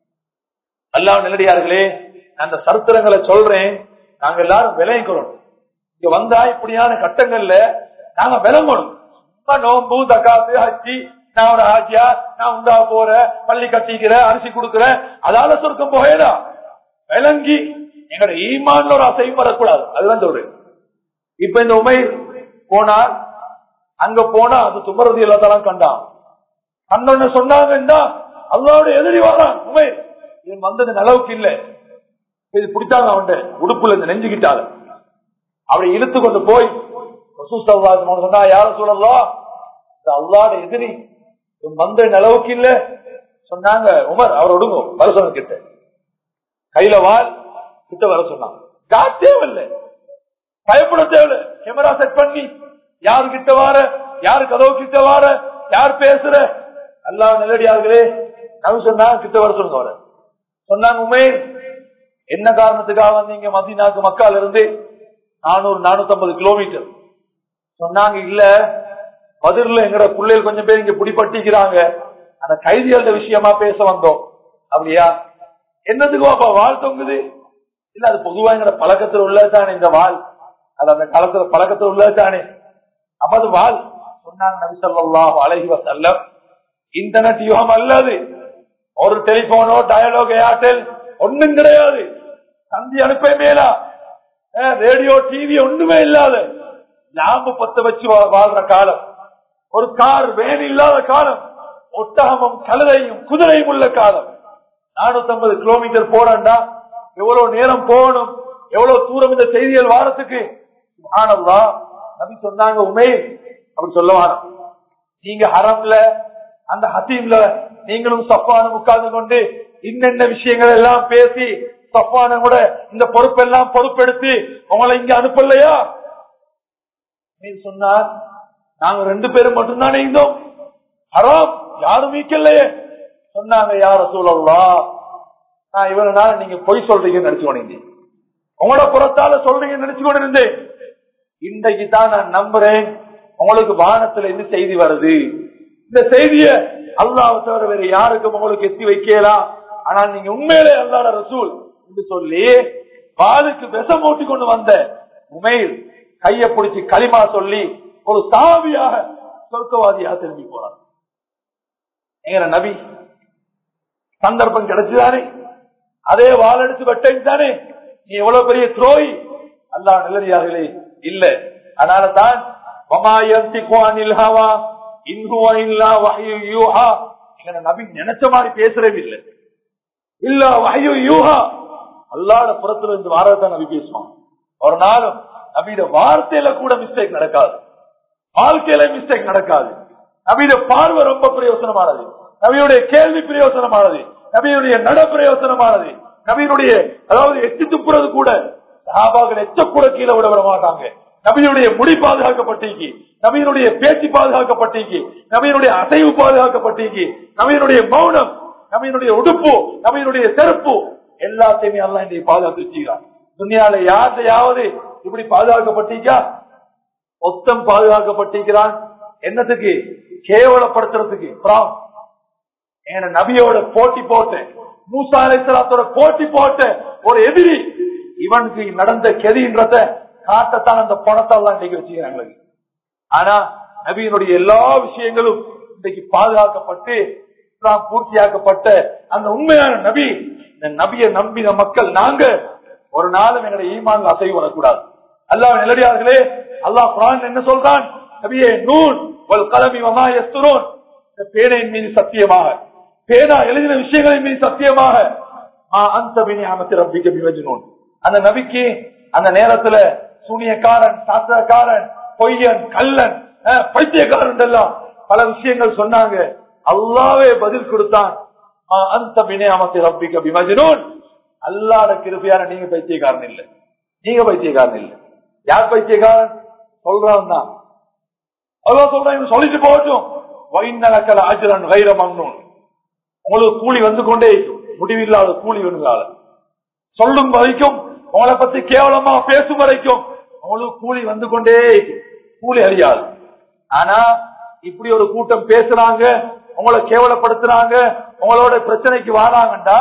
அல்லாஹ் நிலடியார்களே நான் அந்த சரித்திரங்களை சொல்றேன் நாங்க எல்லாரும் விளையக்கிறோம் இங்க வந்தா இப்படியான கட்டங்கள்ல நாங்க விளங்கணும் சும்மா நோம்பு தக்காத்து ஹஜ்ஜி நான் ஒரு ஹாஜியா நான் உண்டா போறேன் பள்ளி கட்டிக்கிறேன் அரிசி கொடுக்கிறேன் அதால சுருக்கம் போகலாம் விளங்கி எங்களோட ஈமான்ல ஒரு அசையும் வரக்கூடாது அதுதான் சொல்றேன் இப்ப இந்த உமை போனார் அங்க போனா அது துமரதி எல்லாத்தாலும் கண்டான் கண்ணொன்னு சொன்னாங்கன்னா அல்லாவோட எதிரி வரான் உமை இவன் வந்தது நிலவுக்கு இல்ல இது பிடிச்சாங்க அவன் உடுப்புல இந்த நெஞ்சுக்கிட்டாரு அவரை இழுத்து கொண்டு போய் ரசூல் ஸல்லல்லாஹு அலைஹி வஸல்லம் சொன்னா யார சொல்லலாம் இந்த அல்லாட எதிரி இவன் வந்த நிலவுக்கு இல்ல சொன்னாங்க உமர் அவர் ஒடுங்க வர சொன்ன கிட்ட கையில வால் கிட்ட வர சொன்னாங்க காட் தேவையில்லை பயப்பட தேவையில்ல கேமரா செட் பண்ணி யாரு கிட்ட வார யாரு கதவு கிட்ட வார யார் பேசுற அல்லாஹ் நல்லடியார்களே நான் சொன்னா கிட்ட வர சொல்லுங்க அவரை சொன்னாங்க உமே என்ன காரணத்துக்காக வந்தீங்க மதீனாக்கு மக்கால இருந்து நானூறு நானூத்தி ஐம்பது கிலோமீட்டர் சொன்னாங்க இல்ல பதிரில் எங்கட பிள்ளைகள் கொஞ்சம் பேர் இங்க பிடிப்பட்டிக்கிறாங்க அந்த கைதிகள விஷயமா பேச வந்தோம் அப்படியா என்னதுக்கு அப்பா வாழ் தொங்குது இல்ல அது பொதுவா எங்கட பழக்கத்துல உள்ளதானே இந்த வாழ் அது அந்த காலத்துல பழக்கத்துல உள்ளதானே அப்ப அது வாழ் சொன்னாங்க நபி ஸல்லல்லாஹு அலைஹி வஸல்லம் இன்டர்நெட் யுகம் அல்லது ஒரு டெலிபோனோ டயலாக் ஏர்டெல் ஒண்ணும் கிடையாது தந்தி அனுப்ப மேலா ரேடியோ டிவி ஒண்ணுமே இல்லாத லாம்பு பத்த வச்சு வா- வாழ்ற காலம் ஒரு கார் வேன் இல்லாத காலம் ஒட்டகமும் கழுதையும் குதிரையும் உள்ள காலம் நானூத்தி ஐம்பது கிலோமீட்டர் போறா எவ்வளவு நேரம் போகணும் எவ்வளவு தூரம் இந்த செய்திகள் வாரத்துக்கு ஆனல்லா நபி சொன்னாங்க உமே அப்படி சொல்லுவாங்க நீங்க ஹரம்ல அந்த ஹசீம்ல நீங்களும் சஃபானும் உட்கார்ந்து கொண்டு இன்னென்ன விஷயங்கள் எல்லாம் பேசி சஃபான கூட இந்த பொறுப்பெல்லாம் பொறுப்பெடுத்து உங்களை இங்க அனுப்பலையா நீ சொன்னார் நாங்க ரெண்டு பேரும் மட்டும்தானே இருந்தோம் ஹராம் யாரும் மீக்கலையே சொன்னாங்க யார சூழல்லா நான் இவ்வளவு நாள் நீங்க பொய் சொல்றீங்கன்னு நினைச்சு கொண்டீங்க உங்களோட புறத்தால சொல்றீங்கன்னு நினைச்சு கொண்டு இருந்தேன் இன்றைக்கு தான் நான் நம்புறேன் உங்களுக்கு வானத்துல இருந்து செய்தி வருது இந்த செய்திய அல்லாஹ் தவிர வேற யாருக்கும் உங்களுக்கு எத்தி வைக்கலாம் ஆனால் நீங்க உண்மையிலே அல்லாட ரசூல் என்று சொல்லி பாலுக்கு விஷம் ஊட்டி கொண்டு வந்த உமையில் கைய பிடிச்சி களிமா சொல்லி ஒரு சாவியாக சொர்க்கவாதியாக திரும்பி போறார் எங்க நபி சந்தர்ப்பம் கிடைச்சுதானே அதே வாள் எடுத்து வெட்டேன் தானே நீ எவ்வளவு பெரிய துரோகி அல்லா நிலடியார்களே இல்ல அதனால தான் நபி நினைச்ச மாதிரி பேசுறவே இல்லை இல்ல வஹயு யூஹா அல்லாட புறத்துல இருந்து வாரதான் நபி பேசுவான் ஒரு நாளும் நபியோட வார்த்தையில கூட மிஸ்டேக் நடக்காது வாழ்க்கையில மிஸ்டேக் நடக்காது நபியோட பார்வை ரொம்ப பிரயோசனமானது நபியுடைய கேள்வி பிரயோசனமானது நபியுடைய நட பிரயோசனமானது நபியினுடைய அதாவது எட்டு துப்புறது கூட சஹாபாக்கள் எச்ச கூட கீழே விட விட மாட்டாங்க நபியினுடைய முடி பாதுகாக்கப்பட்டிருக்கு நபியினுடைய பேச்சு பாதுகாக்கப்பட்டிருக்கு நபியினுடைய அசைவு பாதுகாக்கப்பட்டிருக்கு நபியினுடைய மௌனம் நபியினுடைய உடுப்பு நபியினுடைய செருப்பு எல்லாத்தையுமே எல்லாம் இன்றைக்கு பாதுகாத்து வச்சுக்கிறான் துணியால யார்கிட்டயாவது இப்படி பாதுகாக்கப்பட்டிருக்கா மொத்தம் பாதுகாக்கப்பட்டிருக்கிறான் என்னத்துக்கு கேவலப்படுத்துறதுக்கு அப்புறம் என நபியோட போட்டி போட்டு மூசா அலைசலாத்தோட போட்டி போட்டு ஒரு எதிரி இவனுக்கு நடந்த கெதின்றத காட்டத்தான் அந்த பணத்தை எல்லாம் இன்னைக்கு வச்சுக்கிறாங்க ஆனா நபியினுடைய எல்லா விஷயங்களும் இன்றைக்கு பாதுகாக்கப்பட்டு இஸ்லாம் பூர்த்தியாக்கப்பட்ட அந்த உண்மையான நபி இந்த நபியை நம்பின மக்கள் நாங்க ஒரு நாளும் எங்களுடைய ஈமான்ல அசைவு வரக்கூடாது அல்லாஹ் நிலடியார்களே அல்லாஹ் குரான் என்ன சொல்றான் நபியே நூன் ஒரு கலமி வமா எஸ்துரோன் இந்த பேனையின் மீது சத்தியமாக பேனா எழுதின விஷயங்களின் மீது சத்தியமாக மா அந்த பினி அமைச்சர் ரப்பிக்க விவஜனோன் அந்த நபிக்கு அந்த நேரத்துல சூனியக்காரன் சாஸ்திரக்காரன் பொய்யன் கல்லன் அஹ், பைத்தியக்காரன் எல்லாம் பல விஷயங்கள் சொன்னாங்க அல்லாவே பதில் கொடுத்தான் மா அந்த பினி அமைச்சர் ரப்பிக்க விமஜனோன் அல்லாட கிருபையான நீங்க பைத்தியக்காரன் இல்ல நீங்க பைத்தியக்காரன் இல்ல யார் பைத்தியக்காரன் சொல்றான் தான் அவ்வளவு சொல்றேன் சொல்லிட்டு போகட்டும் வைநலக்கல ஆஜரன் வைர மங்கணும் உங்களுக்கு கூலி வந்து கொண்டே இருக்கும் முடிவில்லாத கூலி வேணுங்கால சொல்லும் வரைக்கும் உங்களை பத்தி கேவலமா பேசும் வரைக்கும் உங்களுக்கு கூலி வந்து கொண்டே இருக்கும் கூலி அழியாது ஆனா இப்படி ஒரு கூட்டம் பேசுறாங்க உங்களை கேவலப்படுத்துறாங்க உங்களோட பிரச்சனைக்கு வராங்கண்டா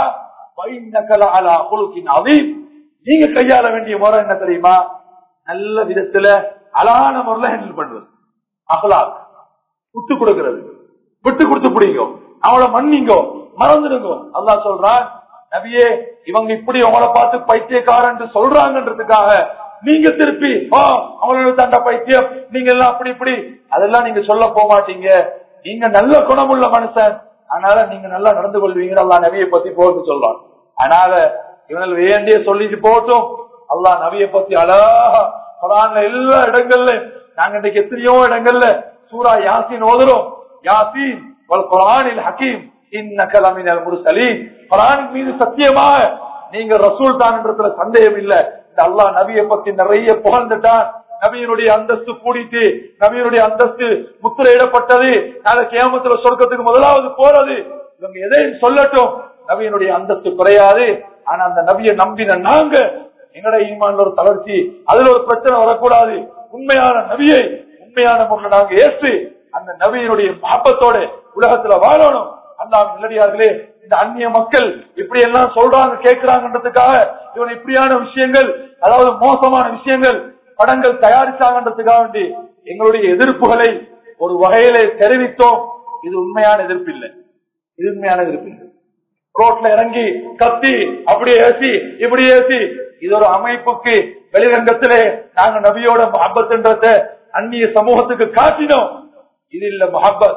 வைநகல அலா குழுக்கின் அதையும் நீங்க கையாள வேண்டிய முறை என்ன தெரியுமா நல்ல விதத்துல அழகான முறையில ஹேண்டில் பண்றது அகலாக் விட்டு கொடுக்கிறது விட்டு கொடுத்து பிடிங்கோ அவளை மன்னிங்கோ மறந்துடுங்க அல்லாஹ் சொல்றான் நபியே இவங்க இப்படி உங்களை பார்த்து பைத்தியக்காரன் சொல்றாங்கன்றதுக்காக நீங்க திருப்பி ஆ அவங்களோட தண்ட பைத்தியம் நீங்க எல்லாம் அப்படி இப்படி அதெல்லாம் நீங்க சொல்ல போக மாட்டீங்க நீங்க நல்ல குணமுள்ள மனுஷன் அதனால நீங்க நல்லா நடந்து கொள்வீங்க அல்லா நபியை பத்தி போட்டு சொல்றான் அதனால இவங்க வேண்டிய சொல்லிட்டு போட்டும் அல்லாஹ் நபியை பத்தி அழகா குரான்ல எல்லா இடங்கள்ல நாங்க இன்னைக்கு எத்தனையோ இடங்கள்ல சூரா யாசின் ஓதுறோம் யாசின் வல் குரானில் ஹக்கீம் இன்னக லமினல் முர்சலீன் குரானின் மீது சத்தியமாக நீங்க ரசூல் தான்ன்றதுல சந்தேகம் இல்ல இந்த அல்லாஹ் நபியை பத்தி நிறைய புகழ்ந்துட்டான் நபியினுடைய அந்தஸ்து கூடிட்டு நபியினுடைய அந்தஸ்து முத்திரையிடப்பட்டது நாளை கேமத்துல சொர்க்கத்துக்கு முதலாவது போறது இவங்க எதையும் சொல்லட்டும் நபியினுடைய அந்தஸ்து குறையாது ஆனா அந்த நபியை நம்பின நாங்க எங்கட ஈமான்ல ஒரு தளர்ச்சி அதுல ஒரு பிரச்சனை வரக்கூடாது உண்மையான நபியை உண்மையான முறையில் நாங்க ஏற்று அந்த நபியினுடைய பாப்பத்தோட உலகத்துல வாழணும் அல்லாஹ் நல்லடியார்களே இந்த அந்நிய மக்கள் இப்படி எல்லாம் சொல்றாங்க கேட்கிறாங்கன்றதுக்காக இவன் இப்படியான விஷயங்கள் அதாவது மோசமான விஷயங்கள் படங்கள் தயாரிச்சாங்கன்றதுக்காக வேண்டி எங்களுடைய எதிர்ப்புகளை ஒரு வகையில தெரிவித்தோம் இது உண்மையான எதிர்ப்பு இல்லை இது உண்மையான எதிர்ப்பு இல்லை ரோட்ல இறங்கி கத்தி அப்படி ஏசி இப்படி ஏசி இது ஒரு அமைப்புக்கு வெளிரங்கத்திலே நாங்க நபியோட மஹபத்ன்றத அந்நிய சமூகத்துக்கு காட்டினோம் இது இல்ல மஹபத்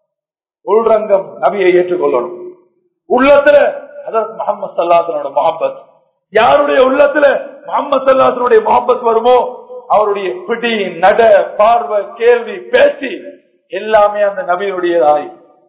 உள்ரங்கம் நபியை ஏற்றுக்கொள்ளணும் உள்ளத்துல அதற்கு முகமது சல்லாசனோட மஹபத் யாருடைய உள்ளத்துல முகமது சல்லாசனுடைய மஹபத் வருமோ அவருடைய பிடி நட பார்வை கேள்வி பேச்சு எல்லாமே அந்த நபியுடையதாய்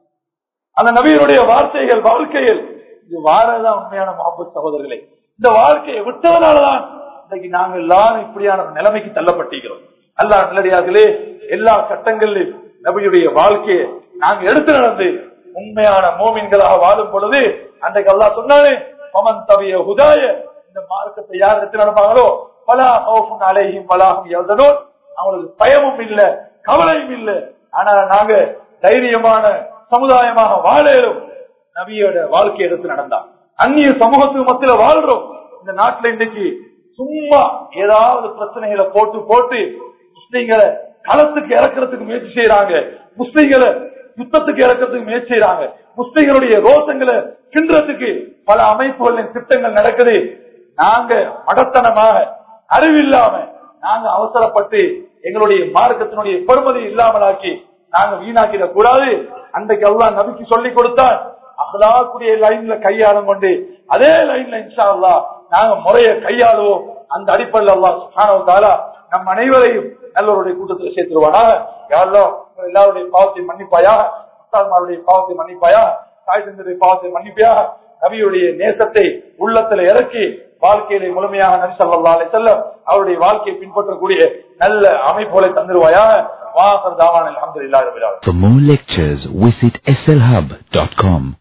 அந்த நபியினுடைய வார்த்தைகள் வாழ்க்கையில் இது வாரதான் உண்மையான மஹபத் சகோதரர்களே இந்த வாழ்க்கையை விட்டதனாலதான் இன்னைக்கு நாங்க எல்லாரும் இப்படியான ஒரு நிலைமைக்கு தள்ளப்பட்டிருக்கிறோம் அல்லா நல்லடியார்களே எல்லா கட்டங்களிலும் நபியுடைய வாழ்க்கையை நாங்க எடுத்து நடந்து உண்மையான மோமின்களாக வாழும் பொழுது அன்றைக்கு அல்லா சொன்னானே மமன் தவிய ஹுதாய இந்த மார்க்கத்தை யார் எடுத்து நடப்பாங்களோ பலா ஹவுஃபுன் அலைஹிம் வலாஹும் யஹ்சனூன் அவங்களுக்கு பயமும் இல்ல கவலையும் இல்ல ஆனா நாங்க தைரியமான சமுதாயமாக வாழலும் நபியோட வாழ்க்கை எடுத்து நடந்தான் அந்நிய சமூகத்துக்கு மத்தியில வாழ்றோம் இந்த நாட்டுல இன்னைக்கு சும்மா ஏதாவது பிரச்சனைகளை போட்டு போட்டு முஸ்லீம்களை களத்துக்கு இறக்குறதுக்கு முயற்சி செய்யறாங்க முஸ்லீம்களை யுத்தத்துக்கு இறக்கிறதுக்கு முயற்சி செய்யறாங்க முஸ்லீம்களுடைய ரோசங்களை கிண்டுறதுக்கு பல அமைப்புகளின் திட்டங்கள் நடக்குது நாங்க மடத்தனமாக அறிவில்லாம நாங்க அவசரப்பட்டு எங்களுடைய மார்க்கத்தினுடைய பெருமதி இல்லாமலாக்கி நாங்க வீணாக்கிட கூடாது அன்றைக்கு எல்லாம் நபிக்கு சொல்லி கொடுத்தால் அகலாக்குடைய லைன்ல கையாளும் கொண்டு அதே லைன்ல இன்ஷா அல்லா நாங்க முறைய கையாளுவோம் அந்த அடிப்படையில் அல்லா சுகானவத்தாலா நம் அனைவரையும் நல்லவருடைய கூட்டத்தில் சேர்த்துருவானா யாரெல்லாம் எல்லாருடைய பாவத்தை மன்னிப்பாயா உஸ்தாத்மாருடைய பாவத்தை மன்னிப்பாயா தாய் தந்தருடைய பாவத்தை மன்னிப்பாயா நபியுடைய நேசத்தை உள்ளத்துல இறக்கி வாழ்க்கையிலே முழுமையாக நபி ஸல்லல்லாஹு அலைஹி வஸல்லம் அவருடைய வாழ்க்கையை பின்பற்றக்கூடிய நல்ல அமைப்புகளை தந்துருவாயாக வாசர் தாவான் அல்ஹம்துலில்லாஹி ரபில் ஆலமீன் For more lectures, visit slhub.com.